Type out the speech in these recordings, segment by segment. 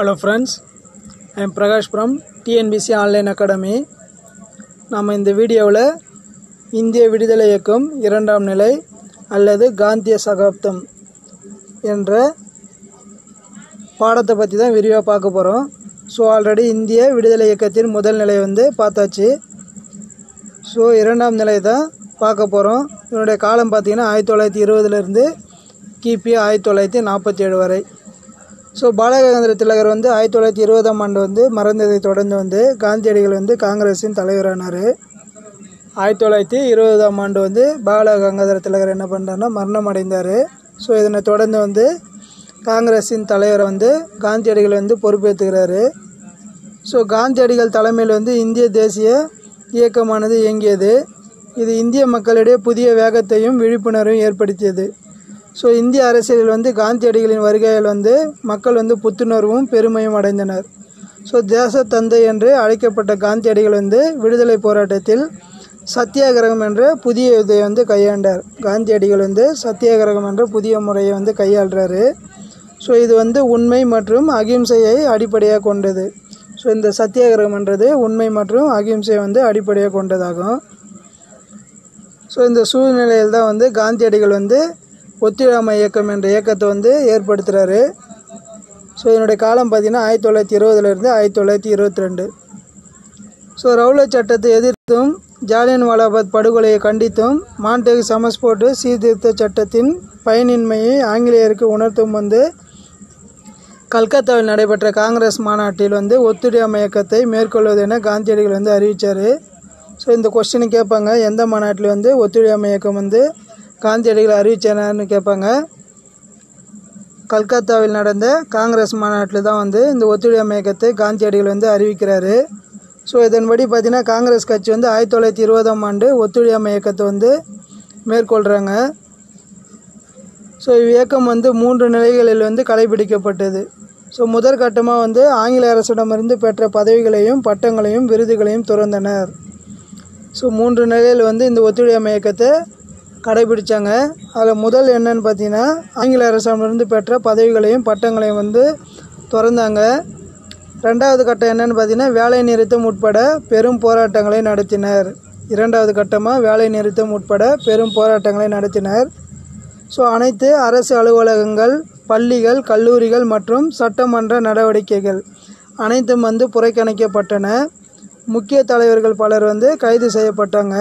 hello friends I am Prakash from TNPSC online academy நாம் இந்த வீடியோவில் இந்திய விடுதலை இயக்கம் இரண்டாம் நிலை அல்லது காந்திய சகாப்தம் என்ற பாடத்தை பற்றி தான் விரிவாக பார்க்க போகிறோம் ஸோ ஆல்ரெடி இந்திய விடுதலை இயக்கத்தின் முதல் நிலை வந்து பார்த்தாச்சு ஸோ இரண்டாம் நிலை தான் பார்க்க போகிறோம் இதனுடைய காலம் பார்த்திங்கன்னா ஆயிரத்தி தொள்ளாயிரத்தி இருபதுலேருந்து கிபி ஆயிரத்தி தொள்ளாயிரத்தி நாற்பத்தி ஏழு வரை ஸோ பாலகங்கேந்திர திலகர் வந்து ஆயிரத்தி தொள்ளாயிரத்தி இருபதாம் ஆண்டு வந்து மறைந்ததை தொடர்ந்து வந்து காந்தியடிகள் வந்து காங்கிரஸின் தலைவரானார் ஆயிரத்தி தொள்ளாயிரத்தி இருபதாம் ஆண்டு வந்து பாலகங்காதர திலகர் என்ன பண்ணுறாருன்னா மரணம் அடைந்தார் ஸோ இதனை தொடர்ந்து வந்து காங்கிரஸின் தலைவரை வந்து காந்தியடிகள் வந்து பொறுப்பேற்றுக்கிறாரு ஸோ காந்தியடிகள் தலைமையில் வந்து இந்திய தேசிய இயக்கமானது இயங்கியது இது இந்திய மக்களிடையே புதிய வேகத்தையும் விழிப்புணர்வையும் ஏற்படுத்தியது ஸோ இந்திய அரசியலில் வந்து காந்தியடிகளின் வருகையில் வந்து மக்கள் வந்து புத்துணர்வும் பெருமையும் அடைந்தனர் ஸோ தேச தந்தை என்று அழைக்கப்பட்ட காந்தியடிகள் வந்து விடுதலை போராட்டத்தில் சத்தியாகிரகம் என்ற புதிய இதை வந்து கையாண்டார் காந்தியடிகள் வந்து சத்தியாகிரகம் என்ற புதிய முறையை வந்து கையாளுறாரு ஸோ இது வந்து உண்மை மற்றும் அகிம்சையை அடிப்படையாக கொண்டது ஸோ இந்த சத்தியாகிரகம்ன்றது உண்மை மற்றும் அகிம்சையை வந்து அடிப்படையாக கொண்டதாகும் ஸோ இந்த சூழ்நிலையில் தான் வந்து காந்தியடிகள் வந்து ஒத்துழையாமை இயக்கம் என்ற இயக்கத்தை வந்து ஏற்படுத்துகிறாரு ஸோ இதனுடைய காலம் பார்த்திங்கன்னா ஆயிரத்தி தொள்ளாயிரத்தி இருபதுலேருந்து ஆயிரத்தி தொள்ளாயிரத்தி இருபத்தி ரெண்டு ஸோ ரவுலட் சட்டத்தை எதிர்த்தும் ஜாலியன் வாலாபாத் படுகொலையை கண்டித்தும் மாண்டேக் சமஸ்போர்ட் சீர்திருத்த சட்டத்தின் பயனின்மையை ஆங்கிலேயருக்கு உணர்த்தும் வந்து கல்கத்தாவில் நடைபெற்ற காங்கிரஸ் மாநாட்டில் வந்து ஒத்துழையாமை இயக்கத்தை மேற்கொள்வது என காந்தியடிகள் வந்து அறிவித்தார் ஸோ இந்த கொஸ்டின் கேட்பாங்க எந்த மாநாட்டில் வந்து ஒத்துழையாமை இயக்கம் வந்து காந்தியடிகள் அறிவிச்சானு கேட்பாங்க கல்கத்தாவில் நடந்த காங்கிரஸ் மாநாட்டில் தான் வந்து இந்த ஒத்துழையாமை இயக்கத்தை காந்தியடிகள் வந்து அறிவிக்கிறாரு ஸோ இதன்படி பார்த்தீங்கன்னா காங்கிரஸ் கட்சி வந்து ஆயிரத்தி தொள்ளாயிரத்தி இருபதாம் ஆண்டு ஒத்துழையாமை இயக்கத்தை வந்து மேற்கொள்கிறாங்க ஸோ இவ்வியக்கம் வந்து மூன்று நிலைகளில் வந்து கடைபிடிக்கப்பட்டது ஸோ முதற்கட்டமாக வந்து ஆங்கில அரசிடமிருந்து பெற்ற பதவிகளையும் பட்டங்களையும் விருதுகளையும் துறந்தனர் ஸோ மூன்று நிலையில் வந்து இந்த ஒத்துழையாமை இயக்கத்தை கடைபிடிச்சாங்க அதில் முதல் என்னன்னு பார்த்தீங்கன்னா ஆங்கில அரசிடமிருந்து பெற்ற பதவிகளையும் பட்டங்களையும் வந்து திறந்தாங்க ரெண்டாவது கட்டம் என்னன்னு பார்த்தீங்கன்னா வேலை நிறுத்தம் உட்பட பெரும் போராட்டங்களை நடத்தினர் இரண்டாவது கட்டமாக வேலை நிறுத்தம் உட்பட பெரும் போராட்டங்களை நடத்தினர் ஸோ அனைத்து அரசு அலுவலகங்கள் பள்ளிகள் கல்லூரிகள் மற்றும் சட்டமன்ற நடவடிக்கைகள் அனைத்தும் வந்து புறக்கணிக்கப்பட்டன முக்கிய தலைவர்கள் பலர் வந்து கைது செய்யப்பட்டாங்க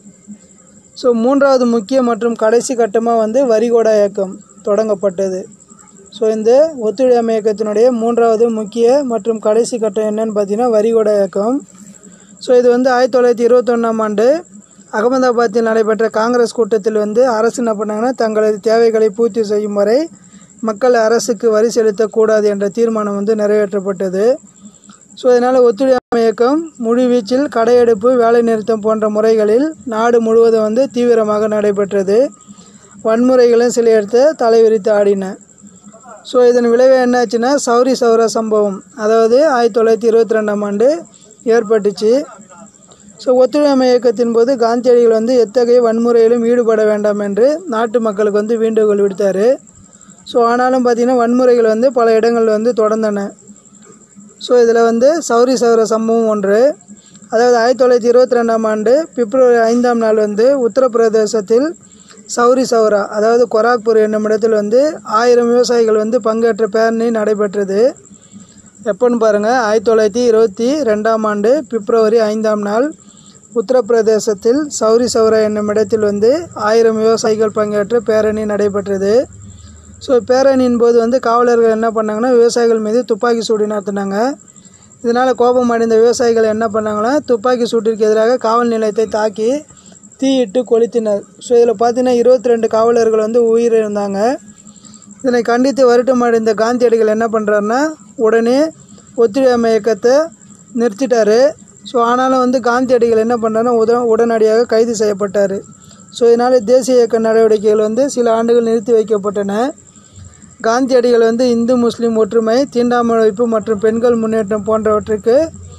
ஸோ மூன்றாவது முக்கிய மற்றும் கடைசி கட்டமாக வந்து வரிகோடா இயக்கம் தொடங்கப்பட்டது ஸோ இந்த ஒத்துழையாமை இயக்கத்தினுடைய மூன்றாவது முக்கிய மற்றும் கடைசி கட்டம் என்னன்னு பார்த்தீங்கன்னா வரிகோடா இயக்கம் ஸோ இது வந்து ஆயிரத்தி தொள்ளாயிரத்தி இருபத்தொன்னாம் ஆண்டு அகமதாபாத்தில் நடைபெற்ற காங்கிரஸ் கூட்டத்தில் வந்து அரசு என்ன பண்ணாங்கன்னா தங்களது தேவைகளை பூர்த்தி செய்யும் வரை மக்கள் அரசுக்கு வரி செலுத்தக்கூடாது என்ற தீர்மானம் வந்து நிறைவேற்றப்பட்டது ஸோ இதனால் ஒத்துழையாமை இயக்கம் முழுவீச்சில் கடையெடுப்பு வேலைநிறுத்தம் போன்ற முறைகளில் நாடு முழுவதும் வந்து தீவிரமாக நடைபெற்றது வன்முறைகளும் சில இடத்த தலைவிரித்து ஆடின ஸோ இதன் விளைவு என்னாச்சுன்னா சௌரி சௌரா சம்பவம் அதாவது ஆயிரத்தி தொள்ளாயிரத்தி இருபத்தி ரெண்டாம் ஆண்டு ஏற்பட்டுச்சு ஸோ ஒத்துழையாமை இயக்கத்தின் போது காந்தியடிகள் வந்து எத்தகைய வன்முறையிலும் ஈடுபட வேண்டாம் என்று நாட்டு மக்களுக்கு வந்து வேண்டுகோள் விடுத்தார் ஸோ ஆனாலும் பார்த்திங்கன்னா வன்முறைகள் வந்து பல இடங்கள் வந்து தொடர்ந்தன ஸோ இதில் வந்து சௌரி சௌர சம்பவம் ஒன்று அதாவது ஆயிரத்தி தொள்ளாயிரத்தி இருபத்தி ரெண்டாம் ஆண்டு பிப்ரவரி ஐந்தாம் நாள் வந்து உத்தரப்பிரதேசத்தில் சௌரி சௌரா அதாவது கொராக்பூர் என்னும் இடத்தில் வந்து ஆயிரம் விவசாயிகள் வந்து பங்கேற்ற பேரணி நடைபெற்றது எப்போன்னு பாருங்கள் ஆயிரத்தி தொள்ளாயிரத்தி இருபத்தி ரெண்டாம் ஆண்டு பிப்ரவரி ஐந்தாம் நாள் உத்தரப்பிரதேசத்தில் சௌரி சௌரா என்னும் இடத்தில் வந்து ஆயிரம் விவசாயிகள் பங்கேற்ற பேரணி நடைபெற்றது ஸோ பேரணியின் போது வந்து காவலர்கள் என்ன பண்ணாங்கன்னா விவசாயிகள் மீது துப்பாக்கி சூடு நடத்தினாங்க இதனால் கோபம் அடைந்த விவசாயிகள் என்ன பண்ணாங்கன்னா துப்பாக்கி சூட்டிற்கு எதிராக காவல் நிலையத்தை தாக்கி தீயிட்டு கொளுத்தினர் ஸோ இதில் பார்த்தீங்கன்னா இருபத்தி ரெண்டு காவலர்கள் வந்து உயிரிழந்தாங்க இதனை கண்டித்து வருத்தம் அடைந்த காந்தியடிகள் என்ன பண்ணுறாருன்னா உடனே ஒத்துழையாமை இயக்கத்தை நிறுத்திட்டார் ஸோ ஆனாலும் வந்து காந்தியடிகள் என்ன பண்ணுறாருன்னா உத உடனடியாக கைது செய்யப்பட்டார் ஸோ இதனால் தேசிய இயக்க நடவடிக்கைகள் வந்து சில ஆண்டுகள் நிறுத்தி வைக்கப்பட்டன காந்தியடிகள் வந்து இந்து முஸ்லீம் ஒற்றுமை தீண்டாமை ஒழிப்பு மற்றும் பெண்கள் முன்னேற்றம் போன்றவற்றுக்கு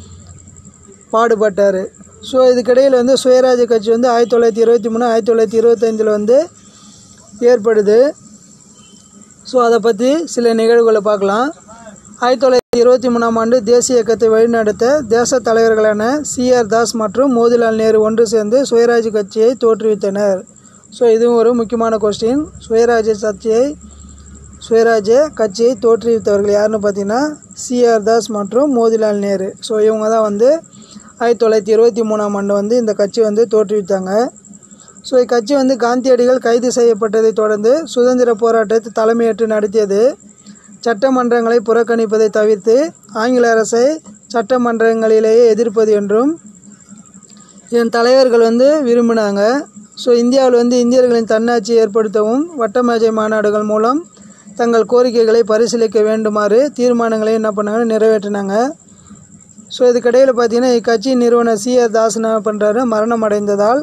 பாடுபட்டார் ஸோ இதுக்கிடையில் வந்து சுயராஜ்ய கட்சி வந்து ஆயிரத்தி தொள்ளாயிரத்தி இருபத்தி மூணு ஆயிரத்தி தொள்ளாயிரத்தி இருபத்தைந்தில் வந்து ஏற்படுது ஸோ அதை பற்றி சில நிகழ்வுகளை பார்க்கலாம் ஆயிரத்தி தொள்ளாயிரத்தி இருபத்தி மூணாம் ஆண்டு தேசிய இயக்கத்தை வழிநடத்த தேச தலைவர்களான சிஆர் தாஸ் மற்றும் மோதிலால் நேரு ஒன்று சேர்ந்து சுயராஜ் கட்சியை தோற்றுவித்தனர் ஸோ இதுவும் ஒரு முக்கியமான கொஸ்டின் சுயராஜ் கட்சியை சுயராஜ்ய கட்சியை தோற்றுவித்தவர்கள் யாருன்னு பார்த்தீங்கன்னா சிஆர் தாஸ் மற்றும் மோதிலால் நேரு ஸோ இவங்க தான் வந்து ஆயிரத்தி தொள்ளாயிரத்தி இருபத்தி மூணாம் ஆண்டு வந்து இந்த கட்சி வந்து தோற்றுவித்தாங்க ஸோ இக்கட்சி வந்து காந்தியடிகள் கைது செய்யப்பட்டதை தொடர்ந்து சுதந்திர போராட்டத்தை தலைமையேற்று நடத்தியது சட்டமன்றங்களை புறக்கணிப்பதை தவிர்த்து ஆங்கில அரசை சட்டமன்றங்களிலேயே எதிர்ப்பது என்றும் இதன் தலைவர்கள் வந்து விரும்பினாங்க ஸோ இந்தியாவில் வந்து இந்தியர்களின் தன்னாட்சியை ஏற்படுத்தவும் வட்டமேஜை மாநாடுகள் மூலம் தங்கள் கோரிக்கைகளை பரிசீலிக்க வேண்டுமாறு தீர்மானங்களை என்ன பண்ணாங்க நிறைவேற்றினாங்க ஸோ இதுக்கிடையில் பார்த்தீங்கன்னா இக்கட்சியின் நிறுவனர் சி ஆர் தாஸ் என்ன பண்ணுறாரு மரணம் அடைந்ததால்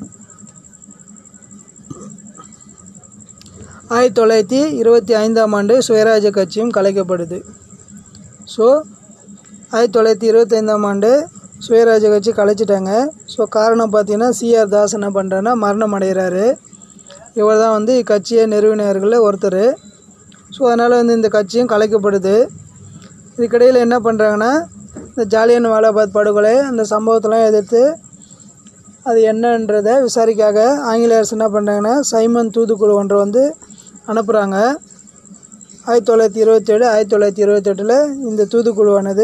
ஆயிரத்தி தொள்ளாயிரத்தி இருபத்தி ஐந்தாம் ஆண்டு சுயராஜ்ய கட்சியும் கலைக்கப்படுது ஸோ ஆயிரத்தி தொள்ளாயிரத்தி இருபத்தைந்தாம் ஆண்டு சுயராஜ்ய கட்சி கலைச்சிட்டாங்க ஸோ காரணம் பார்த்தீங்கன்னா சிஆர் தாஸ் என்ன பண்ணுறாருன்னா மரணம் அடைகிறாரு இவர் தான் வந்து இக்கட்சியை நிறுவனர்களில் ஒருத்தர் ஸோ அதனால் வந்து இந்த கட்சியும் கலைக்கப்படுது இதுக்கிடையில் என்ன பண்ணுறாங்கன்னா இந்த ஜாலியன் வாலாபாத் படுகொலை அந்த சம்பவத்தெல்லாம் எதிர்த்து அது என்னன்றதை விசாரிக்காக ஆங்கில அரசு என்ன பண்ணுறாங்கன்னா சைமன் தூதுக்குழு ஒன்றை வந்து அனுப்புகிறாங்க ஆயிரத்தி தொள்ளாயிரத்தி இருபத்தேழு ஆயிரத்தி தொள்ளாயிரத்தி இருபத்தெட்டில் இந்த தூதுக்குழுவானது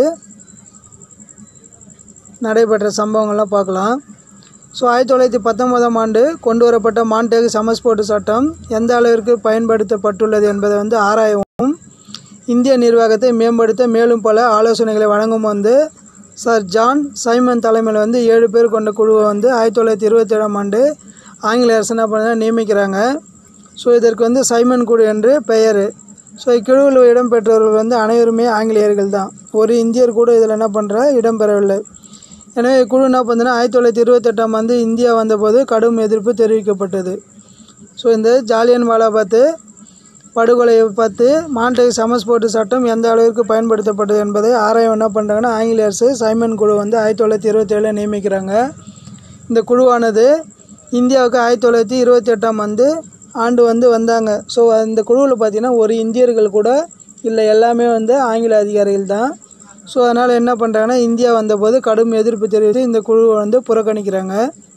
நடைபெற்ற சம்பவங்கள்லாம் பார்க்கலாம் ஸோ ஆயிரத்தி தொள்ளாயிரத்தி பத்தொன்பதாம் ஆண்டு கொண்டு வரப்பட்ட மான்டேக் சமஸ்போர்ட் சட்டம் எந்த அளவிற்கு பயன்படுத்தப்பட்டுள்ளது என்பதை வந்து ஆராயவும் இந்திய நிர்வாகத்தை மேம்படுத்த மேலும் பல ஆலோசனைகளை வழங்கும் வந்து சர் ஜான் சைமன் தலைமையில் வந்து ஏழு பேர் கொண்ட குழுவை வந்து ஆயிரத்தி தொள்ளாயிரத்தி இருபத்தேழாம் ஆண்டு ஆங்கில அரசு என்ன பண்ண நியமிக்கிறாங்க ஸோ இதற்கு வந்து சைமன் குழு என்று பெயர் ஸோ இக்குழுவில் இடம்பெற்றவர்கள் வந்து அனைவருமே ஆங்கிலேயர்கள் தான் ஒரு இந்தியர் கூட இதில் என்ன பண்ணுற இடம்பெறவில்லை எனவே இக்குழு என்ன பண்ணுதுன்னா ஆயிரத்தி தொள்ளாயிரத்தி இருபத்தெட்டாம் ஆண்டு இந்தியா வந்தபோது கடும் எதிர்ப்பு தெரிவிக்கப்பட்டது ஸோ இந்த ஜாலியன் வாலாபாத்து படுகொலையை பார்த்து மாண்டேக் சமஸ்போர்ட் சட்டம் எந்த அளவிற்கு பயன்படுத்தப்பட்டது என்பதை ஆராயம் என்ன பண்ணுறாங்கன்னா ஆங்கில அரசு சைமன் குழு வந்து ஆயிரத்தி தொள்ளாயிரத்தி இருபத்தேழில் நியமிக்கிறாங்க இந்த குழுவானது இந்தியாவுக்கு ஆயிரத்தி தொள்ளாயிரத்தி இருபத்தி எட்டாம் ஆண்டு ஆண்டு வந்து வந்தாங்க ஸோ அந்த குழுவில் பார்த்தீங்கன்னா ஒரு இந்தியர்கள் கூட இல்லை எல்லாமே வந்து ஆங்கில அதிகாரிகள் தான் ஸோ அதனால் என்ன பண்ணுறாங்கன்னா இந்தியா வந்தபோது கடும் எதிர்ப்பு தெரிவித்து இந்த குழுவை வந்து புறக்கணிக்கிறாங்க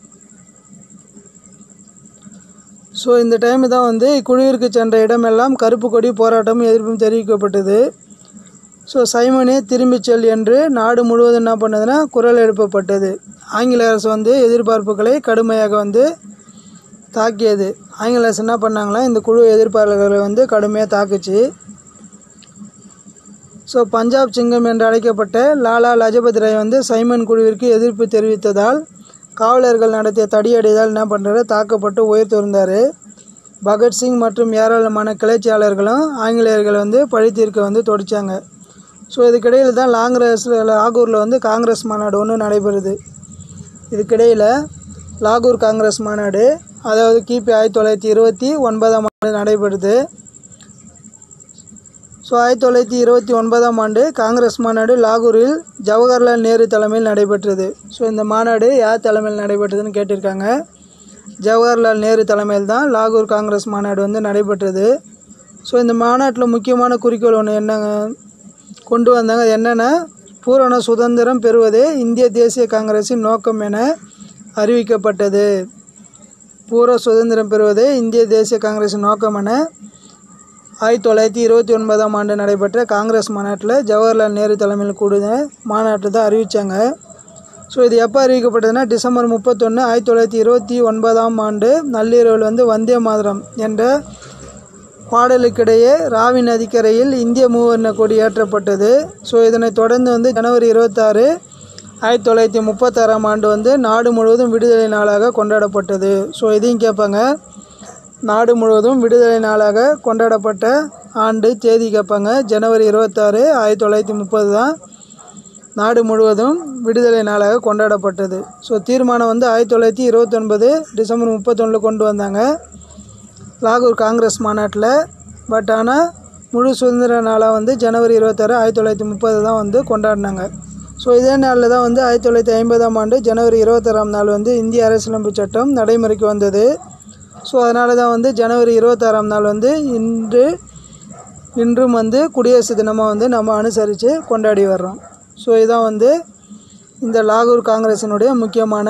ஸோ இந்த டைம் தான் வந்து இக்குழுவிற்கு சென்ற இடமெல்லாம் கருப்பு கொடி போராட்டமும் எதிர்ப்பும் தெரிவிக்கப்பட்டது ஸோ சைமனே திரும்பிச் செல் என்று நாடு முழுவதும் என்ன பண்ணதுன்னா குரல் எழுப்பப்பட்டது ஆங்கில அரசு வந்து எதிர்பார்ப்புகளை கடுமையாக வந்து தாக்கியது ஆங்கில அரசு என்ன பண்ணாங்களா இந்த குழு எதிர்ப்பாளர்களை வந்து கடுமையாக தாக்குச்சு ஸோ பஞ்சாப் சிங்கம் என்று அழைக்கப்பட்ட லாலா லஜபதி ராய் வந்து சைமன் குழுவிற்கு எதிர்ப்பு தெரிவித்ததால் காவலர்கள் நடத்திய தடியடியால் என்ன பண்ணுறாரு தாக்கப்பட்டு உயிர் துறந்தார் பகத்சிங் மற்றும் ஏராளமான கிளர்ச்சியாளர்களும் ஆங்கிலேயர்கள் வந்து பழி தீர்க்க வந்து தொடிச்சாங்க ஸோ இதுக்கிடையில் தான் லாங்கிரஸ் லாகூரில் வந்து காங்கிரஸ் மாநாடு ஒன்று நடைபெறுது இதுக்கிடையில் லாகூர் காங்கிரஸ் மாநாடு அதாவது கிபி ஆயிரத்தி தொள்ளாயிரத்தி இருபத்தி ஒன்பதாம் ஆண்டு நடைபெறுது ஸோ ஆயிரத்தி தொள்ளாயிரத்தி இருபத்தி ஒன்பதாம் ஆண்டு காங்கிரஸ் மாநாடு லாகூரில் ஜவஹர்லால் நேரு தலைமையில் நடைபெற்றது ஸோ இந்த மாநாடு யார் தலைமையில் நடைபெற்றதுன்னு கேட்டிருக்காங்க ஜவஹர்லால் நேரு தலைமையில் தான் லாகூர் காங்கிரஸ் மாநாடு வந்து நடைபெற்றது ஸோ இந்த மாநாட்டில் முக்கியமான குறிக்கோள் ஒன்று என்னங்க கொண்டு வந்தாங்க அது என்னென்னா பூரண சுதந்திரம் பெறுவதே இந்திய தேசிய காங்கிரஸின் நோக்கம் என அறிவிக்கப்பட்டது பூரண சுதந்திரம் பெறுவதே இந்திய தேசிய காங்கிரஸின் நோக்கம் என ஆயிரத்தி தொள்ளாயிரத்தி இருபத்தி ஒன்பதாம் ஆண்டு நடைபெற்ற காங்கிரஸ் மாநாட்டில் ஜவஹர்லால் நேரு தலைமையில் கூடிய மாநாட்டை தான் அறிவித்தாங்க ஸோ இது எப்போ அறிவிக்கப்பட்டதுன்னா டிசம்பர் முப்பத்தொன்று ஆயிரத்தி தொள்ளாயிரத்தி இருபத்தி ஒன்பதாம் ஆண்டு நள்ளிரவில் வந்து வந்தே மாதரம் என்ற பாடலுக்கிடையே ராவி நதிக்கரையில் இந்திய மூவர்ண கொடி ஏற்றப்பட்டது ஸோ இதனைத் தொடர்ந்து வந்து ஜனவரி இருபத்தாறு ஆயிரத்தி தொள்ளாயிரத்தி முப்பத்தாறாம் ஆண்டு வந்து நாடு முழுவதும் விடுதலை நாளாக கொண்டாடப்பட்டது ஸோ இதையும் கேட்பாங்க நாடு முழுவதும் விடுதலை நாளாக கொண்டாடப்பட்ட ஆண்டு தேதி கேட்பாங்க ஜனவரி இருபத்தாறு ஆயிரத்தி தொள்ளாயிரத்தி முப்பது தான் நாடு முழுவதும் விடுதலை நாளாக கொண்டாடப்பட்டது ஸோ தீர்மானம் வந்து ஆயிரத்தி தொள்ளாயிரத்தி இருபத்தொன்பது டிசம்பர் முப்பத்தொன்னில் கொண்டு வந்தாங்க லாகூர் காங்கிரஸ் மாநாட்டில் பட் ஆனால் முழு சுதந்திர நாளாக வந்து ஜனவரி இருபத்தாறு ஆயிரத்தி தொள்ளாயிரத்தி முப்பது தான் வந்து கொண்டாடினாங்க ஸோ இதே நாளில் தான் வந்து ஆயிரத்தி தொள்ளாயிரத்தி ஐம்பதாம் ஆண்டு ஜனவரி இருபத்தாறாம் நாள் வந்து இந்திய அரசியலமைப்பு சட்டம் நடைமுறைக்கு வந்தது ஸோ அதனால தான் வந்து ஜனவரி இருபத்தாறாம் நாள் வந்து இன்று இன்றும் வந்து குடியரசு தினமாக வந்து நம்ம அனுசரித்து கொண்டாடி வர்றோம் ஸோ இதான் வந்து இந்த லாகூர் காங்கிரஸினுடைய முக்கியமான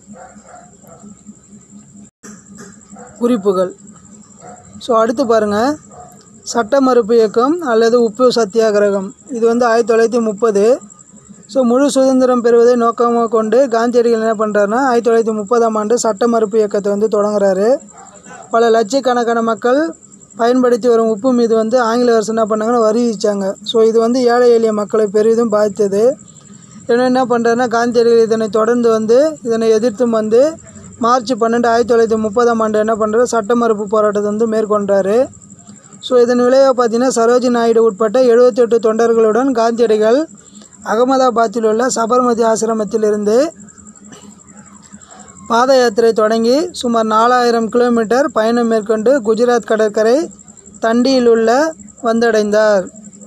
குறிப்புகள் ஸோ அடுத்து பாருங்கள் சட்ட மறுப்பு இயக்கம் அல்லது உப்பு சத்தியாகிரகம் இது வந்து ஆயிரத்தி தொள்ளாயிரத்தி முப்பது ஸோ முழு சுதந்திரம் பெறுவதை நோக்கமாக கொண்டு காந்தியடிகள் என்ன பண்ணுறாருன்னா ஆயிரத்தி தொள்ளாயிரத்தி முப்பதாம் ஆண்டு சட்ட மறுப்பு இயக்கத்தை வந்து தொடங்குறாரு பல லட்சக்கணக்கான மக்கள் பயன்படுத்தி வரும் உப்பு மீது வந்து ஆங்கில அரசு என்ன பண்ணாங்கன்னா வரி விதிச்சாங்க ஸோ இது வந்து ஏழை எளிய மக்களை பெரிதும் பாதித்தது ஏன்னா என்ன பண்ணுறாருன்னா காந்தியடிகள் இதனை தொடர்ந்து வந்து இதனை எதிர்த்தும் வந்து மார்ச் பன்னெண்டு ஆயிரத்தி தொள்ளாயிரத்தி முப்பதாம் ஆண்டு என்ன பண்ணுறாரு சட்ட மறுப்பு போராட்டத்தை வந்து மேற்கொண்டாரு ஸோ இதன் விளைவாக பார்த்தீங்கன்னா சரோஜி நாயுடு உட்பட்ட 78 தொண்டர்களுடன் காந்தியடிகள் அகமதாபாத்தில் உள்ள சபர்மதி ஆசிரமத்திலிருந்து பாத யாத்திரை தொடங்கி சுமார் நாலாயிரம் கிலோமீட்டர் பயணம் மேற்கொண்டு குஜராத் கடற்கரை தண்டியில் உள்ள வந்தடைந்தார்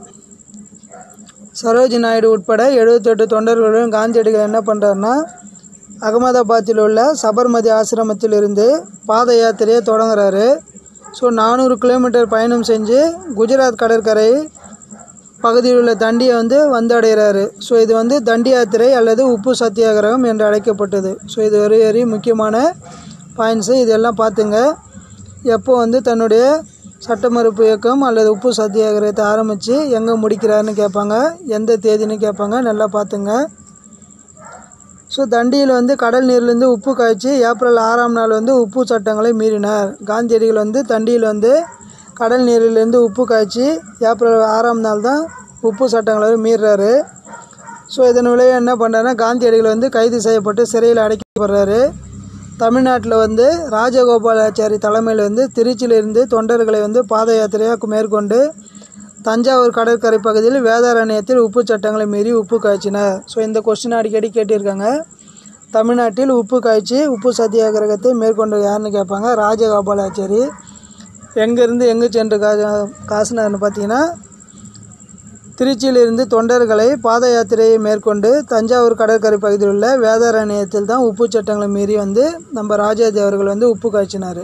சரோஜி நாயுடு உட்பட 78 தொண்டர்களுடன் காந்தியடிகள் என்ன பண்ணுறாருன்னா அகமதாபாத்தில் உள்ள சபர்மதி ஆசிரமத்திலிருந்து பாத யாத்திரையை தொடங்குறாரு ஸோ நானூறு கிலோமீட்டர் பயணம் செஞ்சு குஜராத் கடற்கரை பகுதியில் உள்ள தண்டியை வந்து வந்தடைகிறாரு ஸோ இது வந்து தண்டி யாத்திரை அல்லது உப்பு சத்தியாகிரகம் என்று அழைக்கப்பட்டது ஸோ இது ஒரு வெரி முக்கியமான பாயிண்ட்ஸு இதெல்லாம் பார்த்துங்க எப்போ வந்து தன்னுடைய சட்ட மறுப்பு இயக்கம் அல்லது உப்பு சத்தியாகிரகத்தை ஆரம்பித்து எங்கே முடிக்கிறாருன்னு கேட்பாங்க எந்த தேதின்னு கேட்பாங்க நல்லா பார்த்துங்க ஸோ தண்டியில் வந்து கடல் நீர்லேருந்து உப்பு காய்ச்சி ஏப்ரல் ஆறாம் நாள் வந்து உப்பு சட்டங்களை மீறினார் காந்தியடிகள் வந்து தண்டியில் வந்து கடல் நீரிலிருந்து உப்பு காய்ச்சி ஏப்ரல் ஆறாம் நாள் தான் உப்பு சட்டங்களை வந்து மீறுறாரு ஸோ இதன் விளைவு என்ன பண்ணுறாருன்னா காந்தியடிகள் வந்து கைது செய்யப்பட்டு சிறையில் அடைக்கப்படுறாரு தமிழ்நாட்டில் வந்து ராஜகோபாலாச்சாரி தலைமையில் வந்து திருச்சியிலிருந்து தொண்டர்களை வந்து பாத யாத்திரையாக மேற்கொண்டு தஞ்சாவூர் கடற்கரை பகுதியில் வேதாரண்யத்தில் உப்பு சட்டங்களை மீறி உப்பு காய்ச்சினார் ஸோ இந்த கொஸ்டின் அடிக்கடி கேட்டிருக்காங்க தமிழ்நாட்டில் உப்பு காய்ச்சி உப்பு சத்தியாகிரகத்தை மேற்கொண்ட யாருன்னு கேட்பாங்க ராஜகோபாலாச்சாரி எங்கேருந்து எங்கே சென்று கா காசுனார்னு பார்த்தீங்கன்னா திருச்சியிலிருந்து தொண்டர்களை பாத யாத்திரையை மேற்கொண்டு தஞ்சாவூர் கடற்கரை பகுதியில் உள்ள வேதாரண்யத்தில் தான் உப்பு சட்டங்களை மீறி வந்து நம்ம ராஜாஜி அவர்கள் வந்து உப்பு காய்ச்சினார்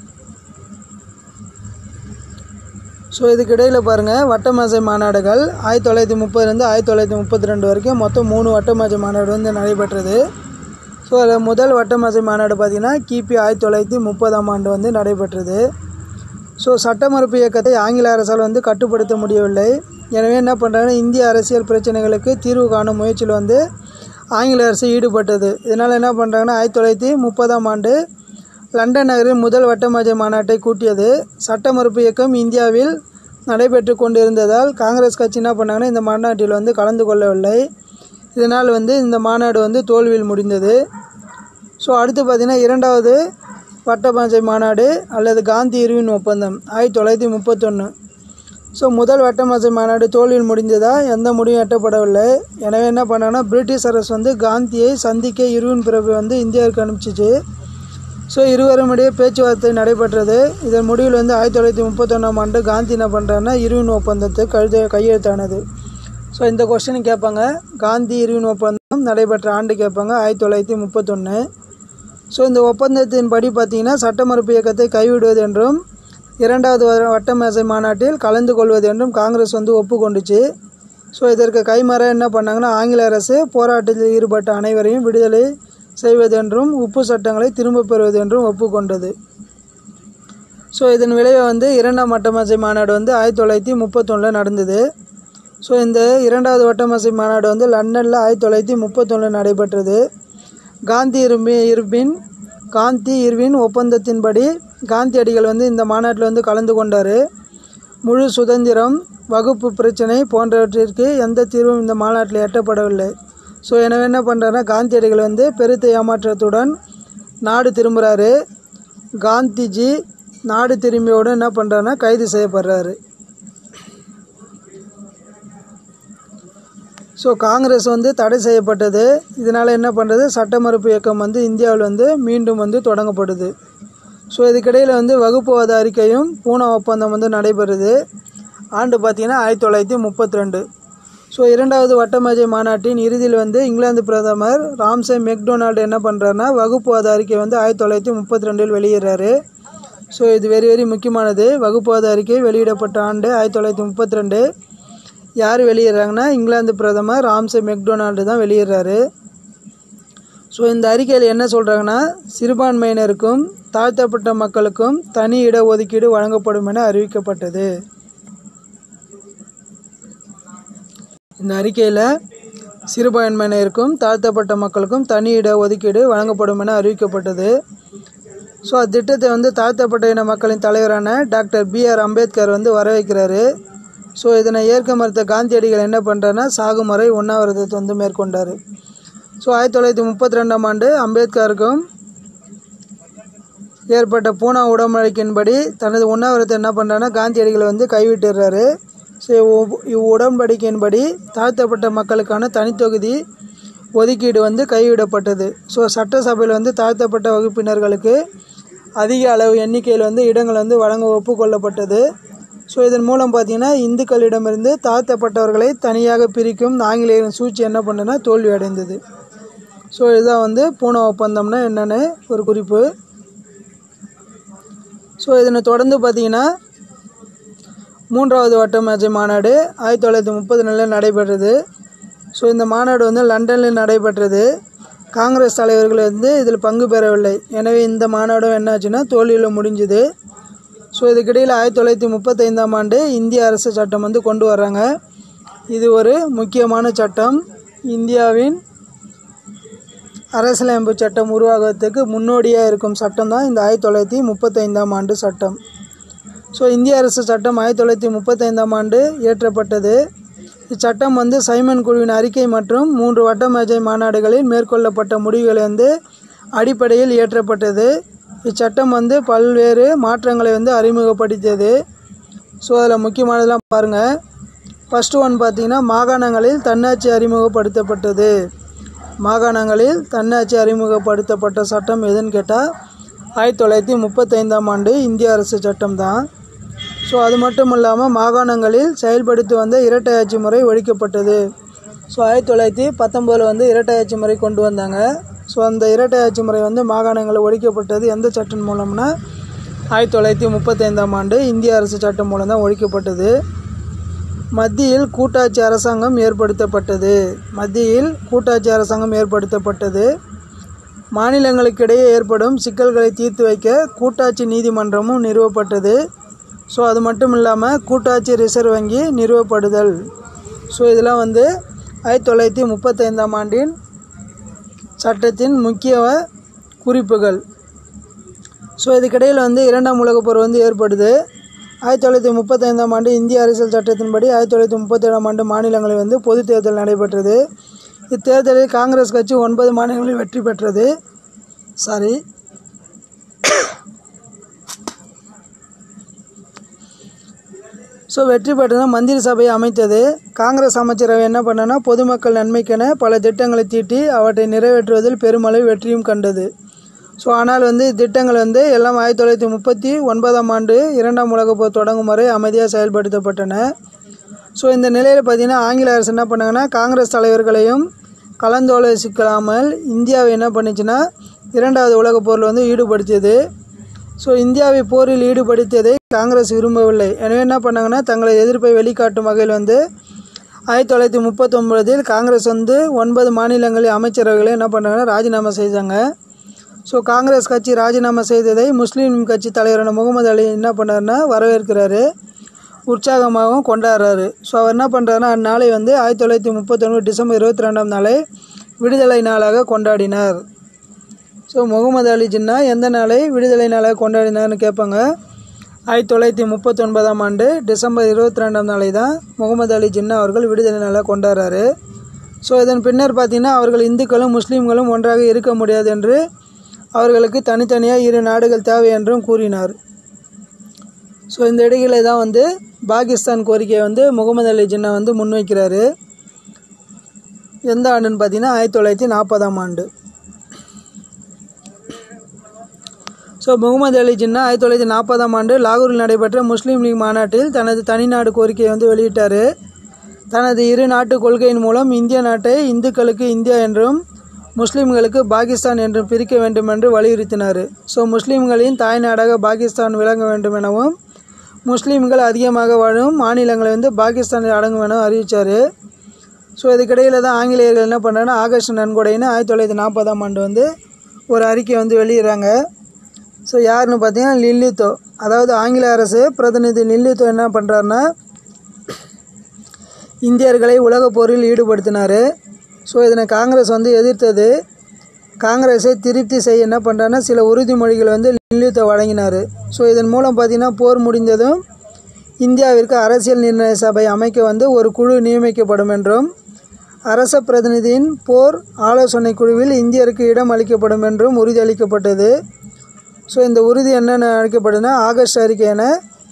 ஸோ இதுக்கு இடையில் பாருங்கள் வட்டமேசை மாநாடுகள் ஆயிரத்தி தொள்ளாயிரத்தி முப்பதுலேருந்து ஆயிரத்தி தொள்ளாயிரத்தி முப்பத்தி ரெண்டு வரைக்கும் மொத்தம் மூணு வட்டமேசை மாநாடு வந்து நடைபெற்றது ஸோ அதில் முதல் வட்டமேசை மாநாடு பார்த்திங்கன்னா கிபி ஆயிரத்தி தொள்ளாயிரத்தி முப்பதாம் ஆண்டு வந்து நடைபெற்றது ஸோ சட்ட மறுப்பு இயக்கத்தை ஆங்கில அரசால் வந்து கட்டுப்படுத்த முடியவில்லை எனவே என்ன பண்ணுறாங்கன்னா இந்திய அரசியல் பிரச்சனைகளுக்கு தீர்வு காணும் முயற்சியில் வந்து ஆங்கில அரசு ஈடுபட்டது இதனால் என்ன பண்ணுறாங்கன்னா ஆயிரத்தி தொள்ளாயிரத்தி முப்பதாம் ஆண்டு லண்டன் நகரில் முதல் வட்டமேஜை மாநாட்டை கூட்டியது சட்ட மறுப்பு இயக்கம் இந்தியாவில் நடைபெற்று கொண்டிருந்ததால் காங்கிரஸ் கட்சி என்ன பண்ணாங்கன்னா இந்த மாநாட்டில் வந்து கலந்து கொள்ளவில்லை இதனால் வந்து இந்த மாநாடு வந்து தோல்வியில் முடிந்தது ஸோ அடுத்து பார்த்திங்கன்னா இரண்டாவது வட்டமேஜை மாநாடு அல்லது காந்தி இருவின் ஒப்பந்தம் ஆயிரத்தி தொள்ளாயிரத்தி முப்பத்தொன்று ஸோ முதல் வட்டமேஜை மாநாடு தோல்வியில் முடிந்ததா எந்த முடிவும் எட்டப்படவில்லை எனவே என்ன பண்ணாங்கன்னா பிரிட்டிஷ் அரசு வந்து காந்தியை சந்திக்க இருவின் பிரபு வந்து இந்தியாவுக்கு அனுப்பிச்சிச்சு ஸோ இருவரும் இடையே பேச்சுவார்த்தை நடைபெற்றது இதன் முடிவில் வந்து ஆயிரத்தி தொள்ளாயிரத்தி முப்பத்தொன்னாம் ஆண்டு காந்தி என்ன பண்ணுறாருன்னா இருவின் ஒப்பந்தத்தை கழுத கையெழுத்தானது ஸோ இந்த கொஸ்டின் கேட்பாங்க காந்தி இருவின் ஒப்பந்தம் நடைபெற்ற ஆண்டு கேட்பாங்க ஆயிரத்தி தொள்ளாயிரத்தி முப்பத்தொன்று ஸோ இந்த ஒப்பந்தத்தின் படி பார்த்தீங்கன்னா சட்ட மறுப்பு இயக்கத்தை கைவிடுவது என்றும் இரண்டாவது வ- வட்டமேசை மாநாட்டில் கலந்து கொள்வது என்றும் காங்கிரஸ் வந்து ஒப்புக்கொண்டுச்சு ஸோ இதற்கு கைமாற என்ன பண்ணாங்கன்னா ஆங்கில அரசு போராட்டத்தில் ஈடுபட்ட அனைவரையும் விடுதலை செய்வதென்றும் உப்பு சட்டங்களை திரும்பப் பெறுவது என்றும் ஒப்புக்கொண்டது ஸோ இதன் விளைவை வந்து இரண்டாம் வட்டமேசை மாநாடு வந்து ஆயிரத்தி தொள்ளாயிரத்தி முப்பத்தொன்னில் நடந்தது ஸோ இந்த இரண்டாவது வட்டமேசை மாநாடு வந்து லண்டனில் ஆயிரத்தி தொள்ளாயிரத்தி முப்பத்தொன்னில் நடைபெற்றது காந்தி இருமி இருப்பின் காந்தி இருவின் ஒப்பந்தத்தின்படி காந்தியடிகள் வந்து இந்த மாநாட்டில் வந்து கலந்து கொண்டார் முழு சுதந்திரம் வகுப்பு பிரச்சனை போன்றவற்றிற்கு எந்த தீர்வும் இந்த மாநாட்டில் எட்டப்படவில்லை ஸோ எனவே என்ன பண்ணுறாருன்னா காந்தியடிகள் வந்து பெருத்த ஏமாற்றத்துடன் நாடு திரும்புகிறாரு காந்திஜி நாடு திரும்பியவுடன் என்ன பண்ணுறாருன்னா கைது செய்யப்படுறாரு ஸோ காங்கிரஸ் வந்து தடை செய்யப்பட்டது இதனால் என்ன பண்ணுறது சட்ட மறுப்பு இயக்கம் வந்து இந்தியாவில் வந்து மீண்டும் வந்து தொடங்கப்படுது ஸோ இதுக்கிடையில் வந்து வகுப்புவாத அறிக்கையும் பூனா ஒப்பந்தம் வந்து நடைபெறுது ஆண்டு பார்த்தீங்கன்னா ஆயிரத்தி தொள்ளாயிரத்தி முப்பத்தி ரெண்டு ஸோ இரண்டாவது வட்டமேஜை மாநாட்டின் இறுதியில் வந்து இங்கிலாந்து பிரதமர் ராம்சே மெக்டொனால்டு என்ன பண்ணுறாருன்னா வகுப்புவாத அறிக்கை வந்து ஆயிரத்தி தொள்ளாயிரத்தி முப்பத்தி ரெண்டில் வெளியிடுறாரு ஸோ இது வெரி வெரி முக்கியமானது வகுப்பாத அறிக்கை வெளியிடப்பட்ட ஆண்டு ஆயிரத்தி தொள்ளாயிரத்தி முப்பத்தி ரெண்டு யார் வெளியிடுறாங்கன்னா இங்கிலாந்து பிரதமர் ராம்சே மெக்டொனால்டு தான் வெளியிடுறாரு ஸோ இந்த அறிக்கையில் என்ன சொல்கிறாங்கன்னா சிறுபான்மையினருக்கும் தாழ்த்தப்பட்ட மக்களுக்கும் தனி இடஒதுக்கீடு வழங்கப்படும் என அறிவிக்கப்பட்டது இந்த அறிக்கையில் சிறுபான்மையினருக்கும் தாழ்த்தப்பட்ட மக்களுக்கும் தனி இட ஒதுக்கீடு வழங்கப்படும் என அறிவிக்கப்பட்டது ஸோ அத்திட்டத்தை வந்து தாழ்த்தப்பட்ட இன மக்களின் தலைவரான டாக்டர் பி ஆர் அம்பேத்கர் வந்து வரவேற்கிறாரு ஸோ இதனை ஏற்க மறுத்த காந்தியடிகள் என்ன பண்ணுறாருன்னா சாகுமறை உண்ணாவிரதத்தை வந்து மேற்கொண்டார் ஸோ ஆயிரத்தி தொள்ளாயிரத்தி முப்பத்தி ரெண்டாம் ஆண்டு அம்பேத்கருக்கும் ஏற்பட்ட பூனா உடன்படிக்கையின்படி தனது உண்ணாவிரத்தை என்ன பண்ணுறாருன்னா காந்தியடிகளை வந்து கைவிட்டுறாரு ஸோ இவ் இவ் உடன்படிக்கையின்படி தாழ்த்தப்பட்ட மக்களுக்கான தனித்தொகுதி ஒதுக்கீடு வந்து கைவிடப்பட்டது ஸோ சட்டசபையில் வந்து தாழ்த்தப்பட்ட வகுப்பினர்களுக்கு அதிக அளவு எண்ணிக்கையில் வந்து இடங்கள் வந்து வழங்க ஒப்புக்கொள்ளப்பட்டது ஸோ இதன் மூலம் பார்த்தீங்கன்னா இந்துக்களிடமிருந்து தாழ்த்தப்பட்டவர்களை தனியாக பிரிக்கும் ஆங்கிலேயரின் சூழ்ச்சி என்ன பண்ணுன்னா தோல்வி அடைந்தது ஸோ இதுதான் வந்து பூனா ஒப்பந்தம்னா என்னென்னு ஒரு குறிப்பு ஸோ இதனை தொடர்ந்து பார்த்தீங்கன்னா மூன்றாவது வட்டமேஜை மாநாடு ஆயிரத்தி தொள்ளாயிரத்தி முப்பது நாளில் நடைபெற்றது ஸோ இந்த மாநாடு வந்து லண்டனில் நடைபெற்றது காங்கிரஸ் தலைவர்கள் வந்து இதில் பங்கு பெறவில்லை எனவே இந்த மாநாடும் என்னாச்சுன்னா தோல்வியில் முடிஞ்சுது ஸோ இதுக்கிடையில் ஆயிரத்தி தொள்ளாயிரத்தி முப்பத்தைந்தாம் ஆண்டு இந்திய அரசு சட்டம் வந்து கொண்டு வர்றாங்க இது ஒரு முக்கியமான சட்டம் இந்தியாவின் அரசியலமைப்பு சட்டம் உருவாகுவதற்கு முன்னோடியாக இருக்கும் சட்டம் தான் இந்த ஆயிரத்தி தொள்ளாயிரத்தி முப்பத்தைந்தாம் ஆண்டு சட்டம் ஸோ இந்திய அரசு சட்டம் ஆயிரத்தி தொள்ளாயிரத்தி முப்பத்தைந்தாம் ஆண்டு இயற்றப்பட்டது இச்சட்டம் வந்து சைமன் குழுவின் அறிக்கை மற்றும் மூன்று வட்ட மேஜை மாநாடுகளில் மேற்கொள்ளப்பட்ட முடிவுகளை வந்து அடிப்படையில் இயற்றப்பட்டது இச்சட்டம் வந்து பல்வேறு மாற்றங்களை வந்து அறிமுகப்படுத்தியது ஸோ அதில் முக்கியமானதெல்லாம் பாருங்கள் ஃபஸ்ட்டு ஒன் பார்த்தீங்கன்னா மாகாணங்களில் தன்னாட்சி அறிமுகப்படுத்தப்பட்டது மாகாணங்களில் தன்னாட்சி அறிமுகப்படுத்தப்பட்ட சட்டம் எதுன்னு கேட்டால் ஆயிரத்தி தொள்ளாயிரத்தி முப்பத்தைந்தாம் ஆண்டு இந்திய அரசு சட்டம் தான் ஸோ அது மட்டும் இல்லாமல் மாகாணங்களில் செயல்படுத்தி வந்த இரட்டையாட்சி முறை ஒழிக்கப்பட்டது ஸோ ஆயிரத்தி தொள்ளாயிரத்தி பத்தொம்போதில் வந்து இரட்டையாட்சி முறை கொண்டு வந்தாங்க ஸோ அந்த இரட்டையாட்சி முறை வந்து மாகாணங்களில் ஒழிக்கப்பட்டது எந்த சட்டம் மூலம்னா ஆயிரத்தி தொள்ளாயிரத்தி முப்பத்தைந்தாம் ஆண்டு இந்திய அரசு சட்டம் மூலம் தான் ஒழிக்கப்பட்டது மத்தியில் கூட்டாட்சி அரசாங்கம் ஏற்படுத்தப்பட்டது மத்தியில் கூட்டாட்சி அரசாங்கம் ஏற்படுத்தப்பட்டது மாநிலங்களுக்கிடையே ஏற்படும் சிக்கல்களை தீர்த்து வைக்க கூட்டாட்சி நீதிமன்றமும் நிறுவப்பட்டது ஸோ அது மட்டும் இல்லாமல் கூட்டாட்சி ரிசர்வ் வங்கி நிறுவப்படுதல் ஸோ இதெல்லாம் வந்து ஆயிரத்தி தொள்ளாயிரத்தி முப்பத்தைந்தாம் ஆண்டின் சட்டத்தின் முக்கிய குறிப்புகள் ஸோ இதுக்கிடையில் வந்து இரண்டாம் உலகப் போர் வந்து ஏற்படுது ஆயிரத்தி தொள்ளாயிரத்தி முப்பத்தைந்தாம் ஆண்டு இந்திய அரசியல் சட்டத்தின்படி ஆயிரத்தி தொள்ளாயிரத்தி முப்பத்தேழாம் ஆண்டு மாநிலங்களில் வந்து பொதுத் தேர்தல் நடைபெற்றது இத்தேர்தலில் காங்கிரஸ் கட்சி ஒன்பது மாநிலங்களில் வெற்றி பெற்றது சாரி ஸோ வெற்றி பெற்றதும் மந்திரி சபையை அமைத்தது காங்கிரஸ் அமைச்சரவை என்ன பண்ணனா பொதுமக்கள் நன்மைக்கென பல திட்டங்களை தீட்டி அவற்றை நிறைவேற்றுவதில் பெருமளவு வெற்றியும் கண்டது ஸோ ஆனால் வந்து திட்டங்கள் வந்து எல்லாம் ஆயிரத்தி தொள்ளாயிரத்தி முப்பத்தி ஒன்பதாம் ஆண்டு இரண்டாம் உலகப் போர் தொடங்கும் வரை அமைதியாக செயல்படுத்தப்பட்டன ஸோ இந்த நிலையில் பார்த்தீங்கன்னா ஆங்கில அரசு என்ன பண்ணாங்கன்னா காங்கிரஸ் தலைவர்களையும் கலந்தாலோசிக்காமல் இந்தியாவை என்ன பண்ணுச்சுன்னா இரண்டாவது உலகப் போரில் வந்து ஈடுபடுத்தியது ஸோ இந்தியாவை போரில் ஈடுபடுத்தியதை காங்கிரஸ் விரும்பவில்லை எனவே என்ன பண்ணாங்கன்னா தங்களது எதிர்ப்பை வெளிக்காட்டும் வகையில் வந்து ஆயிரத்தி தொள்ளாயிரத்தி முப்பத்தொம்பதில் காங்கிரஸ் வந்து ஒன்பது மாநிலங்களில் அமைச்சரவைகளை என்ன பண்ணாங்கன்னா ராஜினாமா செய்தாங்க ஸோ காங்கிரஸ் கட்சி ராஜினாமா செய்ததை முஸ்லீம் கட்சி தலைவரான முகமது அலி என்ன பண்ணாருன்னா வரவேற்கிறாரு உற்சாகமாகவும் கொண்டாடுறாரு ஸோ அவர் என்ன பண்ணுறாருன்னா அந்நாளை வந்து ஆயிரத்தி தொள்ளாயிரத்தி முப்பத்தொன்று டிசம்பர் இருபத்தி ரெண்டாம் நாளை விடுதலை நாளாக கொண்டாடினார் ஸோ முகமது அலி ஜின்னா எந்த நாளை விடுதலை நாளாக கொண்டாடினார்னு கேட்பாங்க ஆயிரத்தி தொள்ளாயிரத்தி முப்பத்தொன்பதாம் ஆண்டு டிசம்பர் இருபத்தி ரெண்டாம் நாளை தான் முகமது அலி ஜின்னா அவர்கள் விடுதலை நாளாக கொண்டாடுறாரு ஸோ இதன் பின்னர் பார்த்தீங்கன்னா அவர்கள் இந்துக்களும் முஸ்லீம்களும் ஒன்றாக இருக்க முடியாது என்று அவர்களுக்கு தனித்தனியாக இரு நாடுகள் தேவை என்றும் கூறினார் ஸோ இந்த இடையில தான் வந்து பாகிஸ்தான் கோரிக்கையை வந்து முகமது அலி ஜின்னா வந்து முன்வைக்கிறாரு எந்த ஆண்டுன்னு பார்த்தீங்கன்னா ஆயிரத்தி தொள்ளாயிரத்தி நாற்பதாம் ஆண்டு ஸோ முகமது அலி ஜின்னா ஆயிரத்தி தொள்ளாயிரத்தி நாற்பதாம் ஆண்டு லாகூரில் நடைபெற்ற முஸ்லீம் லீக் மாநாட்டில் தனது தனிநாடு கோரிக்கையை வந்து வெளியிட்டார் தனது இரு நாட்டு கொள்கையின் மூலம் இந்திய நாட்டை இந்துக்களுக்கு இந்தியா என்றும் முஸ்லீம்களுக்கு பாகிஸ்தான் என்று பிரிக்க வேண்டும் என்று வலியுறுத்தினார் ஸோ முஸ்லீம்களின் தாய்நாடாக பாகிஸ்தான் விளங்க வேண்டும் எனவும் முஸ்லீம்கள் அதிகமாக வாழும் மாநிலங்களை வந்து பாகிஸ்தானில் அடங்கும் என அறிவித்தார் ஸோ இதுக்கிடையில் தான் ஆங்கிலேயர்கள் என்ன பண்ணாங்கன்னா ஆகஸ்ட் நன்கொடைன்னு ஆயிரத்தி தொள்ளாயிரத்தி நாற்பதாம் ஆண்டு வந்து ஒரு அறிக்கை வந்து வெளியிடுறாங்க ஸோ யாருன்னு பார்த்தீங்கன்னா லில்லித்தோ அதாவது ஆங்கில அரசு பிரதிநிதி லில்லித்தோ என்ன பண்ணுறாருன்னா இந்தியர்களை உலகப் போரில் ஈடுபடுத்தினார் ஸோ இதனை காங்கிரஸ் வந்து எதிர்த்தது காங்கிரஸை திருப்தி செய்ய என்ன பண்ணுறாருன்னா சில உறுதிமொழிகள் வந்து லில்லித்தோ வழங்கினார் ஸோ இதன் மூலம் பார்த்தீங்கன்னா போர் முடிந்ததும் இந்தியாவிற்கு அரசியல் நிர்ணய சபை அமைக்க வந்து ஒரு குழு நியமிக்கப்படும் என்றும் அரச பிரதிநிதியின் போர் ஆலோசனை குழுவில் இந்தியருக்கு இடம் அளிக்கப்படும் என்றும் உறுதியளிக்கப்பட்டது ஸோ இந்த உறுதி என்னென்ன அழைக்கப்படுதுன்னா ஆகஸ்ட் அறிக்கை என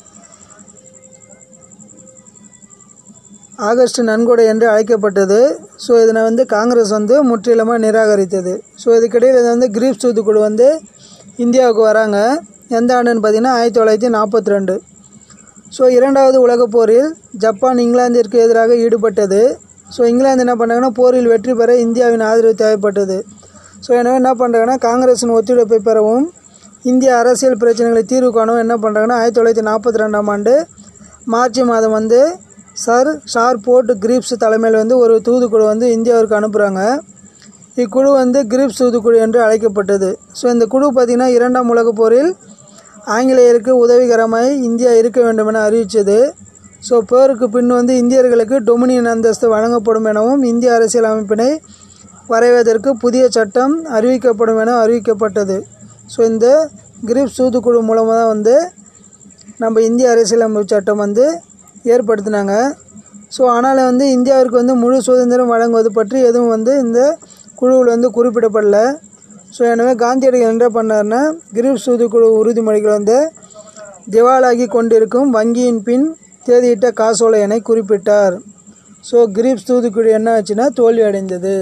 ஆகஸ்ட் நன்கொடை என்று அழைக்கப்பட்டது ஸோ இதனை வந்து காங்கிரஸ் வந்து முற்றிலுமாக நிராகரித்தது ஸோ இதுக்கிடையில் இது வந்து கிரீப் தூதுக்குழு வந்து இந்தியாவுக்கு வராங்க எந்த ஆண்டுன்னு பார்த்தீங்கன்னா ஆயிரத்தி தொள்ளாயிரத்தி நாற்பத்தி ரெண்டு ஸோ இரண்டாவது உலகப் போரில் ஜப்பான் இங்கிலாந்திற்கு எதிராக ஈடுபட்டது ஸோ இங்கிலாந்து என்ன பண்ணாங்கன்னா போரில் வெற்றி பெற இந்தியாவின் ஆதரவு தேவைப்பட்டது ஸோ எனவே என்ன பண்ணுறாங்கன்னா காங்கிரஸின் ஒத்துழைப்பை பெறவும் இந்திய அரசியல் பிரச்சனைகளை தீர்வு காணவும் என்ன பண்ணுறாங்கன்னா ஆயிரத்தி தொள்ளாயிரத்தி நாற்பத்தி ரெண்டாம் ஆண்டு மார்ச் மாதம் வந்து சர் ஷார்போர்ட் கிரீப்ஸ் தலைமையில் வந்து ஒரு தூதுக்குழு வந்து இந்தியாவிற்கு அனுப்புகிறாங்க இக்குழு வந்து கிரீப்ஸ் தூதுக்குழு என்று அழைக்கப்பட்டது ஸோ இந்த குழு பார்த்திங்கன்னா இரண்டாம் உலகப் போரில் ஆங்கிலேயருக்கு உதவிகரமாய் இந்தியா இருக்க வேண்டும் என அறிவித்தது ஸோ போருக்கு பின் வந்து இந்தியர்களுக்கு டொமினியன் அந்தஸ்து வழங்கப்படும் எனவும் இந்திய அரசியல் அமைப்பினை வரைவதற்கு புதிய சட்டம் அறிவிக்கப்படும் என அறிவிக்கப்பட்டது ஸோ இந்த கிரீப் தூதுக்குழு மூலமாக தான் வந்து நம்ம இந்திய அரசியலமைப்பு சட்டம் வந்து ஏற்படுத்தினாங்க ஸோ ஆனால் வந்து இந்தியாவிற்கு வந்து முழு சுதந்திரம் வழங்குவது பற்றி எதுவும் வந்து இந்த குழுவில் வந்து குறிப்பிடப்படல ஸோ எனவே காந்தியடிகள் என்ன பண்ணார்னா கிரீப் தூதுக்குழு உறுதிமொழிகள் வந்து திவாலாகி கொண்டிருக்கும் வங்கியின் பின் தேதியிட்ட காசோலை என குறிப்பிட்டார் ஸோ கிரீப்ஸ் தூதுக்குழு என்ன ஆச்சுன்னா தோல்வி அடைந்தது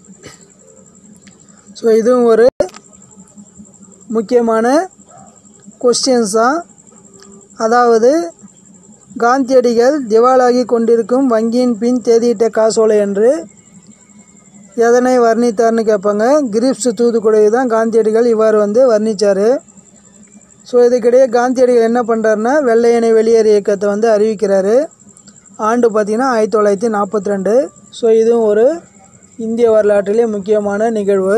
ஸோ இதுவும் ஒரு முக்கியமான கொஸ்டின்ஸ் தான் அதாவது காந்தியடிகள் திவாலாகி கொண்டிருக்கும் வங்கியின் பின் தேதியிட்ட காசோலை என்று எதனை வர்ணித்தார்னு கேட்பாங்க கிரிப்ஸ் தூதுக்குழுவை தான் காந்தியடிகள் இவ்வாறு வந்து வர்ணித்தார் ஸோ இதுக்கிடையே காந்தியடிகள் என்ன பண்ணுறாருன்னா வெள்ளையனை வெளியேறு இயக்கத்தை வந்து அறிவிக்கிறாரு ஆண்டு பார்த்திங்கன்னா ஆயிரத்தி தொள்ளாயிரத்தி நாற்பத்தி ரெண்டு ஸோ இதுவும் ஒரு இந்திய வரலாற்றிலே முக்கியமான நிகழ்வு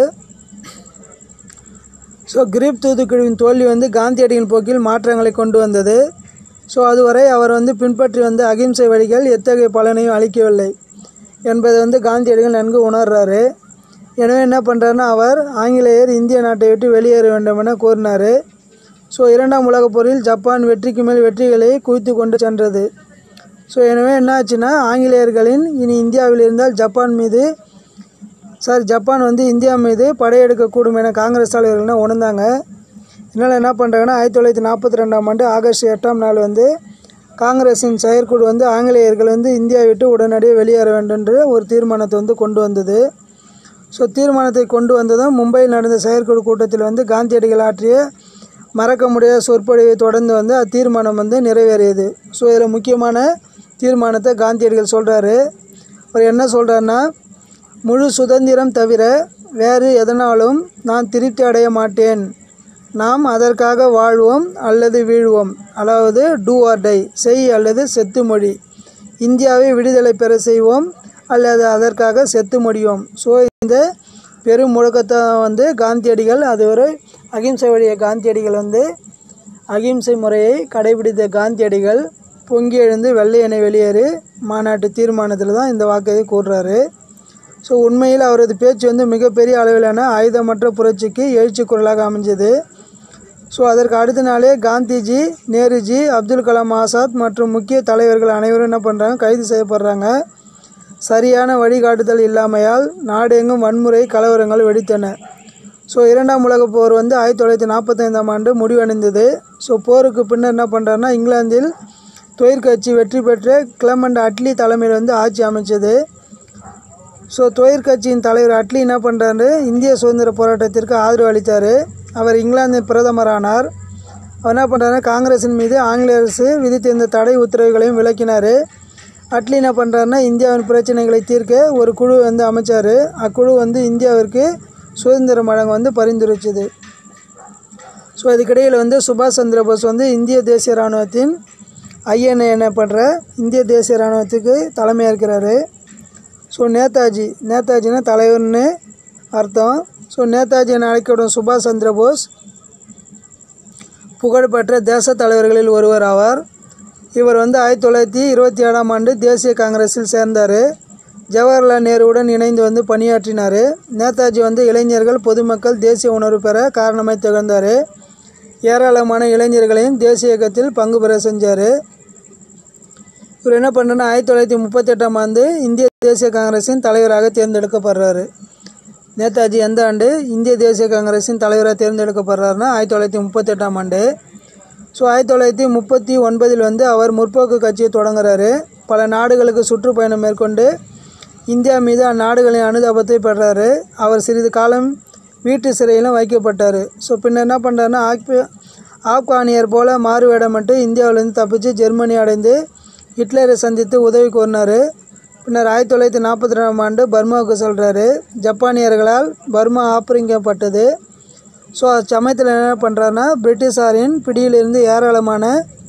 ஸோ கிரீப் தூதுக்குழுவின் தோல்வி வந்து காந்தியடிகளின் போக்கில் மாற்றங்களை கொண்டு வந்தது ஸோ அதுவரை அவர் வந்து பின்பற்றி வந்த அகிம்சை வழிகள் எத்தகைய பலனையும் அளிக்கவில்லை என்பதை வந்து காந்தியடிகள் நன்கு உணர்றாரு எனவே என்ன பண்ணுறாருன்னா அவர் ஆங்கிலேயர் இந்திய நாட்டை விட்டு வெளியேற வேண்டும் என கூறினார் ஸோ இரண்டாம் உலகப் போரில் ஜப்பான் வெற்றிக்கு மேல் வெற்றிகளை குவித்து கொண்டு சென்றது ஸோ எனவே என்ன ஆச்சுன்னா ஆங்கிலேயர்களின் இனி இந்தியாவில் இருந்தால் ஜப்பான் மீது சார் ஜப்பான் வந்து இந்தியா மீது படையெடுக்கக்கூடும் என காங்கிரஸ் தலைவர்கள்னா உணர்ந்தாங்க இதனால் என்ன பண்ணுறாங்கன்னா ஆயிரத்தி தொள்ளாயிரத்தி நாற்பத்தி ரெண்டாம் ஆண்டு ஆகஸ்ட் எட்டாம் நாள் வந்து காங்கிரஸின் செயற்குழு வந்து ஆங்கிலேயர்கள் வந்து இந்தியாவை விட்டு உடனடியாக வெளியேற வேண்டும் என்று ஒரு தீர்மானத்தை வந்து கொண்டு வந்தது ஸோ தீர்மானத்தை கொண்டு வந்ததும் மும்பையில் நடந்த செயற்குழு கூட்டத்தில் வந்து காந்தியடிகள் ஆற்றிய மறக்க முடியாத சொற்பொழிவை தொடர்ந்து வந்து அத்தீர்மானம் வந்து நிறைவேறியது ஸோ இதில் முக்கியமான தீர்மானத்தை காந்தியடிகள் சொல்கிறாரு அவர் என்ன சொல்கிறாருன்னா முழு சுதந்திரம் தவிர வேறு எதனாலும் நான் திருப்தி அடைய மாட்டேன் நாம் அதற்காக வாழ்வோம் அல்லது வீழ்வோம் அதாவது டூ ஆர் டை செய் அல்லது செத்து மொழி இந்தியாவை விடுதலை பெற செய்வோம் அல்லது அதற்காக செத்து முடியும் ஸோ இந்த பெரும் முழக்கத்தை வந்து காந்தியடிகள் அது ஒரு அகிம்சை வழிய காந்தியடிகள் வந்து அகிம்சை முறையை கடைபிடித்த காந்தியடிகள் பொங்கி எழுந்து வெள்ளையனை வெளியேறு மாநாட்டு தீர்மானத்தில் தான் இந்த வாக்கை கூறுறாரு ஸோ உண்மையில் அவரது பேச்சு வந்து மிகப்பெரிய அளவிலான ஆயுதமற்ற புரட்சிக்கு எழுச்சி குரலாக அமைஞ்சது ஸோ அதற்கு அடுத்த நாளே காந்திஜி நேருஜி அப்துல் கலாம் ஆசாத் மற்றும் முக்கிய தலைவர்கள் அனைவரும் என்ன பண்ணுறாங்க கைது செய்யப்படுறாங்க சரியான வழிகாட்டுதல் இல்லாமையால் நாடெங்கும் வன்முறை கலவரங்கள் வெடித்தன ஸோ இரண்டாம் உலகப் போர் வந்து ஆயிரத்தி தொள்ளாயிரத்தி நாற்பத்தைந்தாம் ஆண்டு முடிவடைந்தது ஸோ போருக்கு பின்னர் என்ன பண்ணுறாருன்னா இங்கிலாந்தில் தொழிற்கட்சி வெற்றி பெற்ற கிளமண்ட் அட்லி தலைமையில் வந்து ஆட்சி அமைச்சது ஸோ தொழிற்கட்சியின் தலைவர் அட்லி என்ன பண்ணுறாரு இந்திய சுதந்திர போராட்டத்திற்கு ஆதரவு அளித்தார் அவர் இங்கிலாந்தின் பிரதமரானார் அவர் என்ன பண்ணுறாரு காங்கிரஸின் மீது ஆங்கில அரசு விதித்திருந்த தடை உத்தரவுகளையும் விளக்கினார் அட்லி என்ன பண்ணுறாருன்னா இந்தியாவின் பிரச்சனைகளை தீர்க்க ஒரு குழு வந்து அமைச்சார் அக்குழு வந்து இந்தியாவிற்கு சுதந்திரம் வழங்க வந்து பரிந்துரைச்சது ஸோ இதுக்கிடையில் வந்து சுபாஷ் சந்திர போஸ் வந்து இந்திய தேசிய இராணுவத்தின் ஐஎன்ஏ எனப்படுற இந்திய தேசிய இராணுவத்துக்கு தலைமையாக இருக்கிறாரு ஸோ நேதாஜி நேதாஜினா தலைவர்னு அர்த்தம் ஸோ நேதாஜி என அழைக்கப்படும் சுபாஷ் சந்திர போஸ் புகழ்பெற்ற தேச தலைவர்களில் ஒருவர் ஆவார் இவர் வந்து ஆயிரத்தி தொள்ளாயிரத்தி இருபத்தி ஏழாம் ஆண்டு தேசிய காங்கிரஸில் சேர்ந்தார் ஜவஹர்லால் நேருவுடன் இணைந்து வந்து பணியாற்றினார் நேதாஜி வந்து இளைஞர்கள் பொதுமக்கள் தேசிய உணர்வு பெற காரணமாய் திகழ்ந்தார் ஏராளமான இளைஞர்களையும் தேசிய இயக்கத்தில் பங்கு பெற செஞ்சார் இவர் என்ன பண்ணுறேன்னா ஆயிரத்தி தொள்ளாயிரத்தி முப்பத்தெட்டாம் ஆண்டு இந்திய தேசிய காங்கிரஸின் தலைவராக தேர்ந்தெடுக்கப்படுறாரு நேதாஜி எந்த ஆண்டு இந்திய தேசிய காங்கிரஸின் தலைவராக தேர்ந்தெடுக்கப்படுறாருன்னா ஆயிரத்தி தொள்ளாயிரத்தி முப்பத்தெட்டாம் ஆண்டு ஸோ ஆயிரத்தி தொள்ளாயிரத்தி முப்பத்தி ஒன்பதில் வந்து அவர் முற்போக்கு கட்சியை தொடங்குறாரு பல நாடுகளுக்கு சுற்றுப்பயணம் மேற்கொண்டு இந்தியா மீது அந்நாடுகளின் அனுதாபத்தை பெறாரு அவர் சிறிது காலம் வீட்டு சிறையிலும் வைக்கப்பட்டார் ஸோ பின்னர் என்ன பண்ணுறாருன்னா ஆப்க ஆப்கானியர் போல மாறுவேடமிட்டு இந்தியாவிலேருந்து தப்பிச்சு ஜெர்மனி அடைந்து ஹிட்லரை சந்தித்து உதவி கோரினார் பின்னர் ஆயிரத்தி தொள்ளாயிரத்தி நாற்பத்தி ரெண்டாம் ஆண்டு பர்மாவுக்கு செல்கிறாரு ஜப்பானியர்களால் பர்மா ஆப்பிரிக்கப்பட்டது ஸோ அச்சமயத்தில் என்ன பண்ணுறாருன்னா பிரிட்டிஷாரின் பிடியிலிருந்து ஏராளமான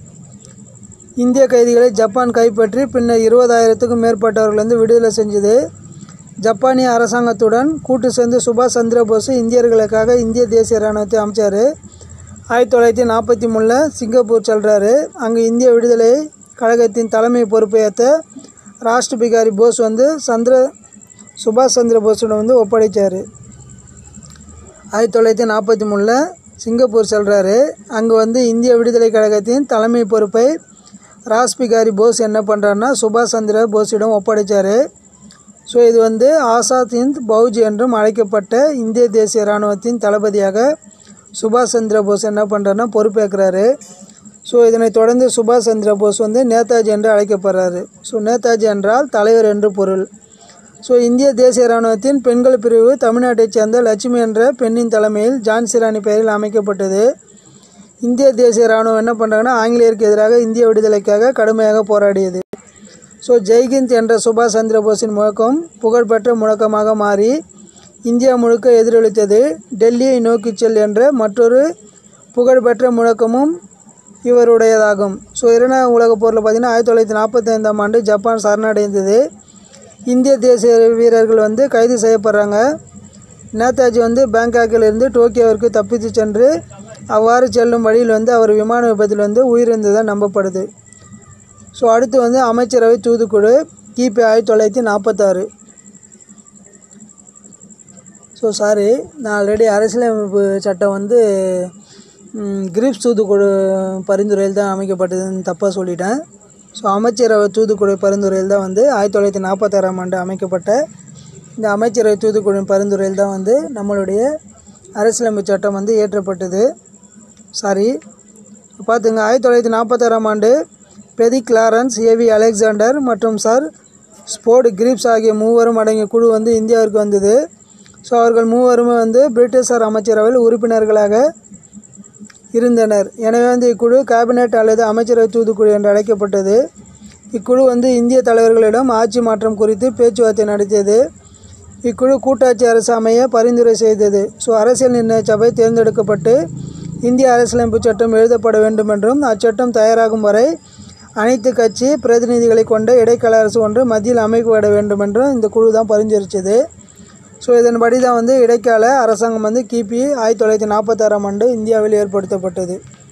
இந்திய கைதிகளை ஜப்பான் கைப்பற்றி பின்னர் இருபதாயிரத்துக்கும் மேற்பட்டவர்கள் வந்து விடுதலை செஞ்சது ஜப்பானிய அரசாங்கத்துடன் கூட்டு சேர்ந்து சுபாஷ் சந்திர போஸ் இந்தியர்களுக்காக இந்திய தேசிய இராணுவத்தை அமைச்சார் ஆயிரத்தி தொள்ளாயிரத்தி நாற்பத்தி மூணில் சிங்கப்பூர் செல்கிறாரு அங்கே இந்திய விடுதலை கழகத்தின் தலைமை பொறுப்பை ஏற்ற ராஷ்டிர பிகாரி போஸ் வந்து சந்திர சுபாஷ் சந்திர போஸிடம் வந்து ஒப்படைத்தார் ஆயிரத்தி தொள்ளாயிரத்தி நாற்பத்தி மூணில் சிங்கப்பூர் செல்கிறாரு அங்கே வந்து இந்திய விடுதலை கழகத்தின் தலைமை பொறுப்பை ராஸ்பிகாரி போஸ் என்ன பண்ணுறாருன்னா சுபாஷ் சந்திர போஸிடம் ஒப்படைச்சார் ஸோ இது வந்து ஆசாத் ஹிந்த் பௌஜ் என்றும் அழைக்கப்பட்ட இந்திய தேசிய இராணுவத்தின் தளபதியாக சுபாஷ் சந்திர போஸ் என்ன பண்ணுறாருன்னா பொறுப்பேற்கிறாரு ஸோ இதனைத் தொடர்ந்து சுபாஷ் சந்திர போஸ் வந்து நேதாஜி என்று அழைக்கப்படுறாரு ஸோ நேதாஜி என்றால் தலைவர் என்று பொருள் ஸோ இந்திய தேசிய இராணுவத்தின் பெண்கள் பிரிவு தமிழ்நாட்டைச் சேர்ந்த லட்சுமி என்ற பெண்ணின் தலைமையில் ஜான்சி ராணி பெயரில் அமைக்கப்பட்டது இந்திய தேசிய இராணுவம் என்ன பண்ணுறாங்கன்னா ஆங்கிலேயருக்கு எதிராக இந்திய விடுதலைக்காக கடுமையாக போராடியது ஸோ ஜெய்ஹிந்த் என்ற சுபாஷ் சந்திர போஸின் முழக்கம் புகழ்பெற்ற முழக்கமாக மாறி இந்தியா முழுக்க எதிரொலித்தது டெல்லியை நோக்கிச் செல் என்ற மற்றொரு புகழ்பெற்ற முழக்கமும் இவருடையதாகும் ஸோ இரண்டாம் உலகப் போரில் பார்த்தீங்கன்னா ஆயிரத்தி தொள்ளாயிரத்தி நாற்பத்தி ஐந்தாம் ஆண்டு ஜப்பான் சரணடைந்தது இந்திய தேசிய வீரர்கள் வந்து கைது செய்யப்படுறாங்க நேதாஜி வந்து பேங்காக்கில் இருந்து டோக்கியோவிற்கு தப்பித்து சென்று அவ்வாறு செல்லும் வழியில் வந்து அவர் விமான விபத்தில் வந்து உயிரிழந்ததாக நம்பப்படுது ஸோ அடுத்து வந்து அமைச்சரவை தூதுக்குழு கிபி ஆயிரத்தி தொள்ளாயிரத்தி நாற்பத்தாறு ஸோ சாரி நான் ஆல்ரெடி அரசியலமைப்பு சட்டம் வந்து கிரிப்ஸ் தூதுக்குழு பரிந்துரையில் தான் அமைக்கப்பட்டதுன்னு தப்பாக சொல்லிட்டேன் ஸோ அமைச்சரவை தூதுக்குழு பரிந்துரையில் தான் வந்து ஆயிரத்தி தொள்ளாயிரத்தி நாற்பத்தாறாம் ஆண்டு அமைக்கப்பட்ட இந்த அமைச்சரவை தூதுக்குழு பரிந்துரையில் தான் வந்து நம்மளுடைய அரசியலமைப்பு சட்டம் வந்து இயற்றப்பட்டது சாரி பார்த்துங்க ஆயிரத்தி தொள்ளாயிரத்தி நாற்பத்தாறாம் ஆண்டு பெதி கிளாரன்ஸ் ஏவி அலெக்சாண்டர் மற்றும் சார் ஸ்போர்ட் கிரிப்ஸ் ஆகிய மூவரும் அடங்கிய குழு வந்து இந்தியாவிற்கு வந்தது ஸோ அவர்கள் மூவருமே வந்து பிரிட்டிஷார் அமைச்சரவையில் உறுப்பினர்களாக இருந்தனர் எனவே வந்து இக்குழு கேபினெட் அல்லது அமைச்சரவை தூதுக்குழு என்று அழைக்கப்பட்டது இக்குழு வந்து இந்திய தலைவர்களிடம் ஆட்சி மாற்றம் குறித்து பேச்சுவார்த்தை நடத்தியது இக்குழு கூட்டாட்சி அரசு அமைய பரிந்துரை செய்தது ஸோ அரசியல் நிர்ணய சபை தேர்ந்தெடுக்கப்பட்டு இந்திய அரசியலமைப்பு சட்டம் எழுதப்பட வேண்டும் என்றும் அச்சட்டம் தயாராகும் வரை அனைத்து கட்சி பிரதிநிதிகளை கொண்ட இடைக்கால அரசு ஒன்று மத்தியில் அமைக்கப்பட வேண்டும் என்றும் இந்த குழு தான் பரிந்துரைச்சது ஸோ இதன்படி தான் வந்து இடைக்கால அரசாங்கம் வந்து கிபி ஆயிரத்தி தொள்ளாயிரத்தி நாற்பத்தாறாம் ஆண்டு இந்தியாவில் ஏற்படுத்தப்பட்டது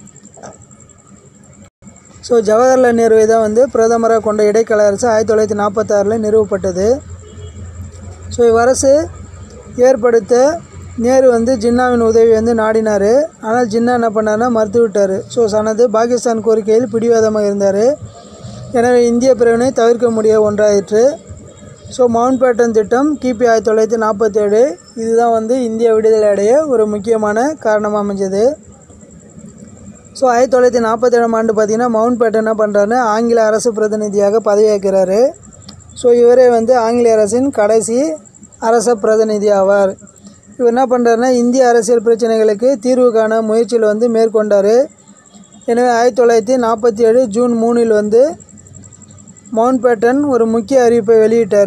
ஸோ ஜவஹர்லால் நேருவை தான் வந்து பிரதமராக கொண்ட இடைக்கால அரசு ஆயிரத்தி தொள்ளாயிரத்தி நாற்பத்தாறில் நிறுவப்பட்டது ஸோ இவ்வரசு ஏற்படுத்த நேரு வந்து ஜின்னாவின் உதவி வந்து நாடினார் ஆனால் ஜின்னா என்ன பண்ணார்னா மறுத்து விட்டார் ஸோ தனது பாகிஸ்தான் கோரிக்கையில் பிடிவாதமாக இருந்தார் எனவே இந்திய பிரிவினை தவிர்க்க முடிய ஒன்றாயிற்று ஸோ மவுண்ட் பேட்டன் திட்டம் கிபி ஆயிரத்தி தொள்ளாயிரத்தி நாற்பத்தேழு இதுதான் வந்து இந்திய விடுதலை அடைய ஒரு முக்கியமான காரணமாக அமைஞ்சது ஸோ ஆயிரத்தி தொள்ளாயிரத்தி நாற்பத்தேழாம் ஆண்டு பார்த்தீங்கன்னா மவுண்ட் பேட்டன் என்ன பண்ணுறாருன்னு ஆங்கில அரசு பிரதிநிதியாக பதவியேற்கிறாரு ஸோ இவரே வந்து ஆங்கில அரசின் கடைசி அரச பிரதிநிதி ஆவார் இவர் என்ன பண்ணுறாருன்னா இந்திய அரசியல் பிரச்சனைகளுக்கு தீர்வு காண முயற்சியில் வந்து மேற்கொண்டார் எனவே ஆயிரத்தி தொள்ளாயிரத்தி நாற்பத்தி ஏழு ஜூன் மூணில் வந்து மவுண்ட் பேட்டன் ஒரு முக்கிய அறிவிப்பை வெளியிட்டார்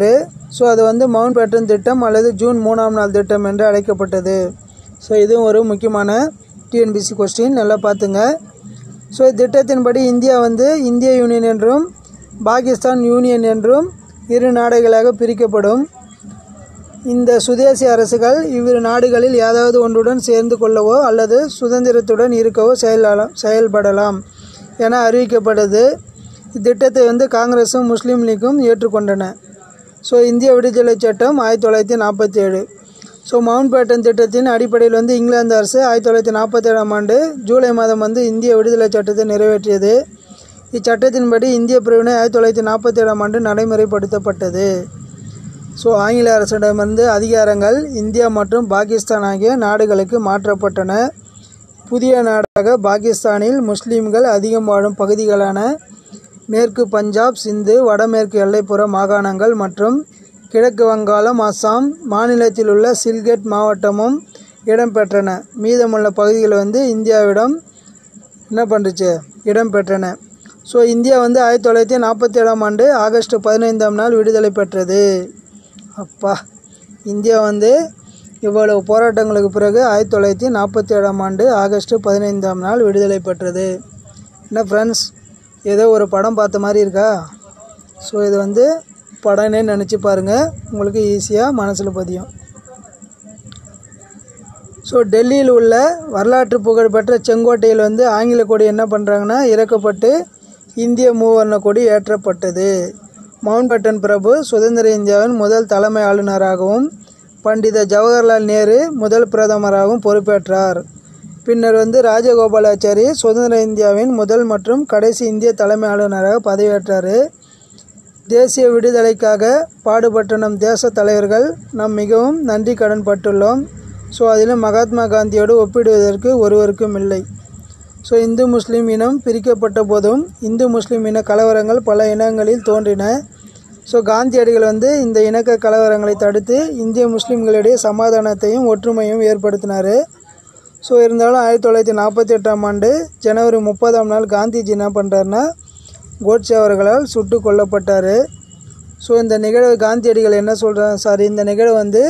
ஸோ அது வந்து மவுண்ட் பேட்டன் திட்டம் அல்லது ஜூன் மூணாம் நாள் திட்டம் என்று அழைக்கப்பட்டது ஸோ இதுவும் ஒரு முக்கியமான டிஎன்பிசி கொஸ்டின் நல்லா பார்த்துங்க ஸோ இத்திட்டத்தின்படி இந்தியா வந்து இந்திய யூனியன் என்றும் பாகிஸ்தான் யூனியன் என்றும் இரு நாடுகளாக பிரிக்கப்படும் இந்த சுதேசி அரசுகள் இவ்விரு நாடுகளில் ஏதாவது ஒன்றுடன் சேர்ந்து கொள்ளவோ அல்லது சுதந்திரத்துடன் இருக்கவோ செயலாலாம் செயல்படலாம் என அறிவிக்கப்பட்டது இத்திட்டத்தை வந்து காங்கிரஸும் முஸ்லீம் லீக்கும் ஏற்றுக்கொண்டன ஸோ இந்திய விடுதலை சட்டம் ஆயிரத்தி தொள்ளாயிரத்தி நாற்பத்தி ஏழு ஸோ மவுண்ட் பேட்டன் திட்டத்தின் அடிப்படையில் வந்து இங்கிலாந்து அரசு ஆயிரத்தி தொள்ளாயிரத்தி நாற்பத்தேழாம் ஆண்டு ஜூலை மாதம் வந்து இந்திய விடுதலை சட்டத்தை நிறைவேற்றியது இச்சட்டத்தின்படி இந்திய பிரிவினை ஆயிரத்தி தொள்ளாயிரத்தி நாற்பத்தேழாம் ஆண்டு நடைமுறைப்படுத்தப்பட்டது ஸோ ஆங்கில அரசிடமிருந்து அதிகாரங்கள் இந்தியா மற்றும் பாகிஸ்தான் ஆகிய நாடுகளுக்கு மாற்றப்பட்டன புதிய நாடாக பாகிஸ்தானில் முஸ்லீம்கள் அதிகம் வாழும் பகுதிகளான மேற்கு பஞ்சாப் சிந்து வடமேற்கு எல்லைப்புற மாகாணங்கள் மற்றும் கிழக்கு வங்காளம் அஸ்ஸாம் மாநிலத்தில் உள்ள சில்கெட் மாவட்டமும் இடம்பெற்றன மீதமுள்ள பகுதிகள் வந்து இந்தியாவிடம் என்ன பண்ணுச்சு இடம்பெற்றன ஸோ இந்தியா வந்து ஆயிரத்தி தொள்ளாயிரத்தி நாற்பத்தி ஏழாம் ஆண்டு ஆகஸ்ட் பதினைந்தாம் நாள் விடுதலை பெற்றது அப்பா இந்தியா வந்து இவ்வளவு போராட்டங்களுக்கு பிறகு ஆயிரத்தி தொள்ளாயிரத்தி நாற்பத்தி ஏழாம் ஆண்டு ஆகஸ்ட் பதினைந்தாம் நாள் விடுதலை பெற்றது என்ன ஃப்ரெண்ட்ஸ் ஏதோ ஒரு படம் பார்த்த மாதிரி இருக்கா ஸோ இது வந்து படம்னே நினச்சி பாருங்கள் உங்களுக்கு ஈஸியாக மனசில் பதியும் ஸோ டெல்லியில் உள்ள வரலாற்று புகழ்பெற்ற செங்கோட்டையில் வந்து ஆங்கில கொடி என்ன பண்ணுறாங்கன்னா இறக்கப்பட்டு இந்திய மூவர்ண கொடி ஏற்றப்பட்டது மவுண்ட் பேட்டன் பிரபு சுதந்திர இந்தியாவின் முதல் தலைமை ஆளுநராகவும் பண்டித ஜவஹர்லால் நேரு முதல் பிரதமராகவும் பொறுப்பேற்றார் பின்னர் வந்து ராஜகோபாலாச்சாரி சுதந்திர இந்தியாவின் முதல் மற்றும் கடைசி இந்திய தலைமை ஆளுநராக பதவியேற்றார் தேசிய விடுதலைக்காக பாடுபட்ட நம் தேச தலைவர்கள் நாம் மிகவும் நன்றி கடன் பட்டுள்ளோம் ஸோ அதிலும் மகாத்மா காந்தியோடு ஒப்பிடுவதற்கு ஒருவருக்கும் இல்லை ஸோ இந்து முஸ்லீம் இனம் பிரிக்கப்பட்ட போதும் இந்து முஸ்லீம் இன கலவரங்கள் பல இனங்களில் தோன்றின ஸோ காந்தியடிகள் வந்து இந்த இணக்க கலவரங்களை தடுத்து இந்திய முஸ்லீம்களிடையே சமாதானத்தையும் ஒற்றுமையும் ஏற்படுத்தினார் ஸோ இருந்தாலும் ஆயிரத்தி தொள்ளாயிரத்தி நாற்பத்தி எட்டாம் ஆண்டு ஜனவரி முப்பதாம் நாள் காந்திஜி என்ன பண்ணுறாருன்னா கோட்சே அவர்களால் சுட்டு கொல்லப்பட்டார் ஸோ இந்த நிகழ்வு காந்தியடிகள் என்ன சொல்கிறாங்க சாரி இந்த நிகழ்வு வந்து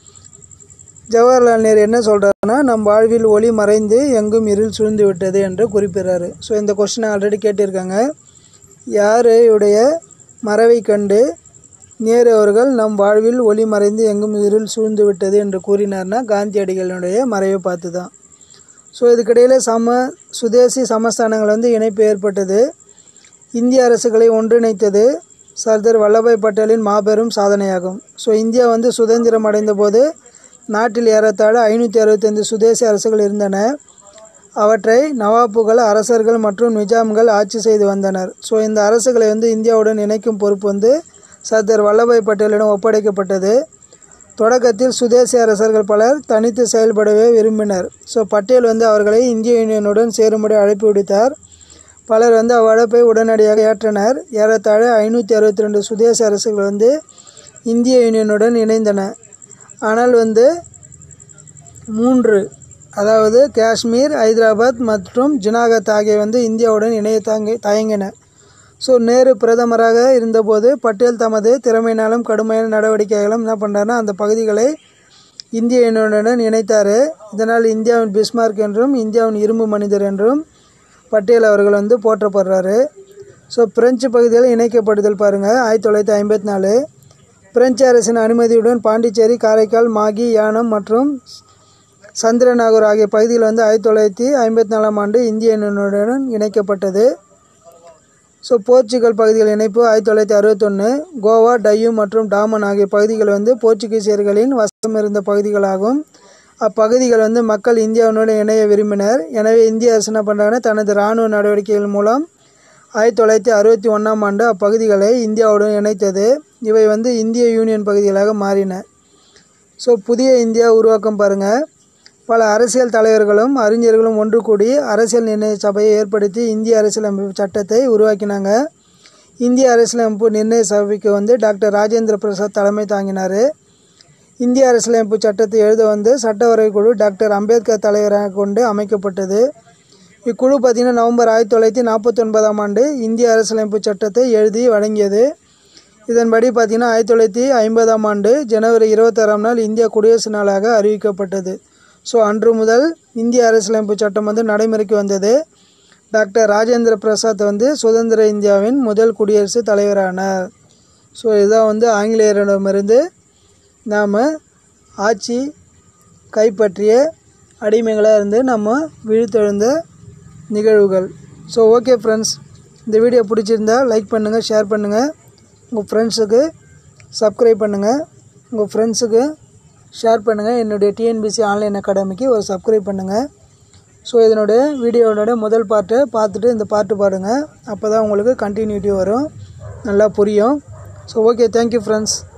ஜவஹர்லால் நேரு என்ன சொல்கிறாருன்னா நம் வாழ்வில் ஒளி மறைந்து எங்கும் இருள் சூழ்ந்து விட்டது என்று குறிப்பிடுறாரு ஸோ இந்த கொஸ்டினை ஆல்ரெடி கேட்டிருக்காங்க யாருடைய மறைவை கண்டு நேரு அவர்கள் நம் வாழ்வில் ஒளி மறைந்து எங்கும் இருள் சூழ்ந்து விட்டது என்று கூறினார்னா காந்தியடிகளுடைய மறைவை பார்த்து தான் ஸோ இதுக்கிடையில் சம சுதேசி சமஸ்தானங்கள் வந்து இணைப்பு ஏற்பட்டது இந்திய அரசுகளை ஒன்றிணைத்தது சர்தார் வல்லபாய் பட்டேலின் மாபெரும் சாதனையாகும் ஸோ இந்தியா வந்து சுதந்திரம் அடைந்த போது நாட்டில் ஏறத்தாழ ஐநூற்றி அறுபத்தைந்து சுதேசி அரசுகள் இருந்தன அவற்றை நவாப்புகள் அரசர்கள் மற்றும் நிஜாம்கள் ஆட்சி செய்து வந்தனர் ஸோ இந்த அரசுகளை வந்து இந்தியாவுடன் இணைக்கும் பொறுப்பு வந்து சர்தார் வல்லபாய் பட்டேலிடம் ஒப்படைக்கப்பட்டது தொடக்கத்தில் சுதேசி அரசர்கள் பலர் தனித்து செயல்படவே விரும்பினர் ஸோ பட்டேல் வந்து அவர்களை இந்திய யூனியனுடன் சேரும்படி அழைப்பு விடுத்தார் பலர் வந்து அவ்வழைப்பை உடனடியாக ஏற்றனர் ஏறத்தாழ ஐநூற்றி அறுபத்தி ரெண்டு சுதேச அரசுகள் வந்து இந்திய யூனியனுடன் இணைந்தன ஆனால் வந்து மூன்று அதாவது காஷ்மீர் ஹைதராபாத் மற்றும் ஜுனாகத் ஆகிய வந்து இந்தியாவுடன் இணைய தாங்க தயங்கின ஸோ நேரு பிரதமராக இருந்தபோது பட்டேல் தமது திறமையினாலும் கடுமையான நடவடிக்கைகளும் என்ன பண்ணுறாருன்னா அந்த பகுதிகளை இந்திய யூனியனுடன் இணைத்தார் இதனால் இந்தியாவின் பிஸ்மார்க் என்றும் இந்தியாவின் இரும்பு மனிதர் என்றும் பட்டேல் அவர்கள் வந்து போற்றப்படுறாரு ஸோ பிரெஞ்சு பகுதியில் இணைக்கப்படுதல் பாருங்கள் ஆயிரத்தி தொள்ளாயிரத்தி ஐம்பத்தி நாலு பிரெஞ்சு அரசின் அனுமதியுடன் பாண்டிச்சேரி காரைக்கால் மாகி யானம் மற்றும் சந்திரநாகூர் ஆகிய பகுதிகள் வந்து ஆயிரத்தி தொள்ளாயிரத்தி ஐம்பத்தி நாலாம் ஆண்டு இந்திய யூனியனுடன் இணைக்கப்பட்டது ஸோ போர்ச்சுகல் பகுதிகள் இணைப்பு ஆயிரத்தி தொள்ளாயிரத்தி அறுபத்தொன்று கோவா டையூ மற்றும் டாமன் ஆகிய பகுதிகள் வந்து போர்ச்சுகீசியர்களின் வசம் இருந்த பகுதிகளாகும் அப்பகுதிகள் வந்து மக்கள் இந்தியாவினுடன் இணைய விரும்பினர் எனவே இந்திய அரசு என்ன பண்ணுறாங்கன்னா தனது இராணுவ நடவடிக்கைகள் மூலம் ஆயிரத்தி தொள்ளாயிரத்தி அறுபத்தி ஒன்றாம் ஆண்டு அப்பகுதிகளை இந்தியாவுடன் இணைத்தது இவை வந்து இந்திய யூனியன் பகுதிகளாக மாறின ஸோ புதிய இந்தியா உருவாக்கம் பாருங்கள் பல அரசியல் தலைவர்களும் அறிஞர்களும் ஒன்று கூடி அரசியல் நிர்ணய சபையை ஏற்படுத்தி இந்திய அரசியலமைப்பு சட்டத்தை உருவாக்கினாங்க இந்திய அரசியலமைப்பு நிர்ணய சபைக்கு வந்து டாக்டர் ராஜேந்திர பிரசாத் தலைமை தாங்கினார் இந்திய அரசியலமைப்பு சட்டத்தை எழுத வந்து சட்டவரை குழு டாக்டர் அம்பேத்கர் தலைவராக கொண்டு அமைக்கப்பட்டது இக்குழு பார்த்திங்கன்னா நவம்பர் ஆயிரத்தி தொள்ளாயிரத்தி நாற்பத்தி ஒன்பதாம் ஆண்டு இந்திய அரசியலமைப்பு சட்டத்தை எழுதி வழங்கியது இதன்படி பார்த்தீங்கன்னா ஆயிரத்தி தொள்ளாயிரத்தி ஐம்பதாம் ஆண்டு ஜனவரி இருபத்தாறாம் நாள் இந்திய குடியரசு நாளாக அறிவிக்கப்பட்டது ஸோ அன்று முதல் இந்திய அரசியலமைப்பு சட்டம் வந்து நடைமுறைக்கு வந்தது டாக்டர் ராஜேந்திர பிரசாத் வந்து சுதந்திர இந்தியாவின் முதல் குடியரசுத் தலைவரானார் ஸோ இதுதான் வந்து ஆங்கிலேயரிடமிருந்து நாம் ஆட்சி கைப்பற்றிய அடிமைகளாக இருந்து நம்ம விழித்தெழுந்த நிகழ்வுகள் ஸோ ஓகே ஃப்ரெண்ட்ஸ் இந்த வீடியோ பிடிச்சிருந்தா லைக் பண்ணுங்கள் ஷேர் பண்ணுங்கள் உங்கள் ஃப்ரெண்ட்ஸுக்கு சப்ஸ்கிரைப் பண்ணுங்கள் உங்கள் ஃப்ரெண்ட்ஸுக்கு ஷேர் பண்ணுங்கள் என்னுடைய டிஎன்பிசி ஆன்லைன் அகாடமிக்கு ஒரு சப்ஸ்கிரைப் பண்ணுங்கள் ஸோ இதனுடைய வீடியோவோட முதல் பார்ட்டை பார்த்துட்டு இந்த பாட்டு பாடுங்க அப்போ தான் உங்களுக்கு கண்டினியூட்டி வரும் நல்லா புரியும் ஸோ ஓகே தேங்க்யூ ஃப்ரெண்ட்ஸ்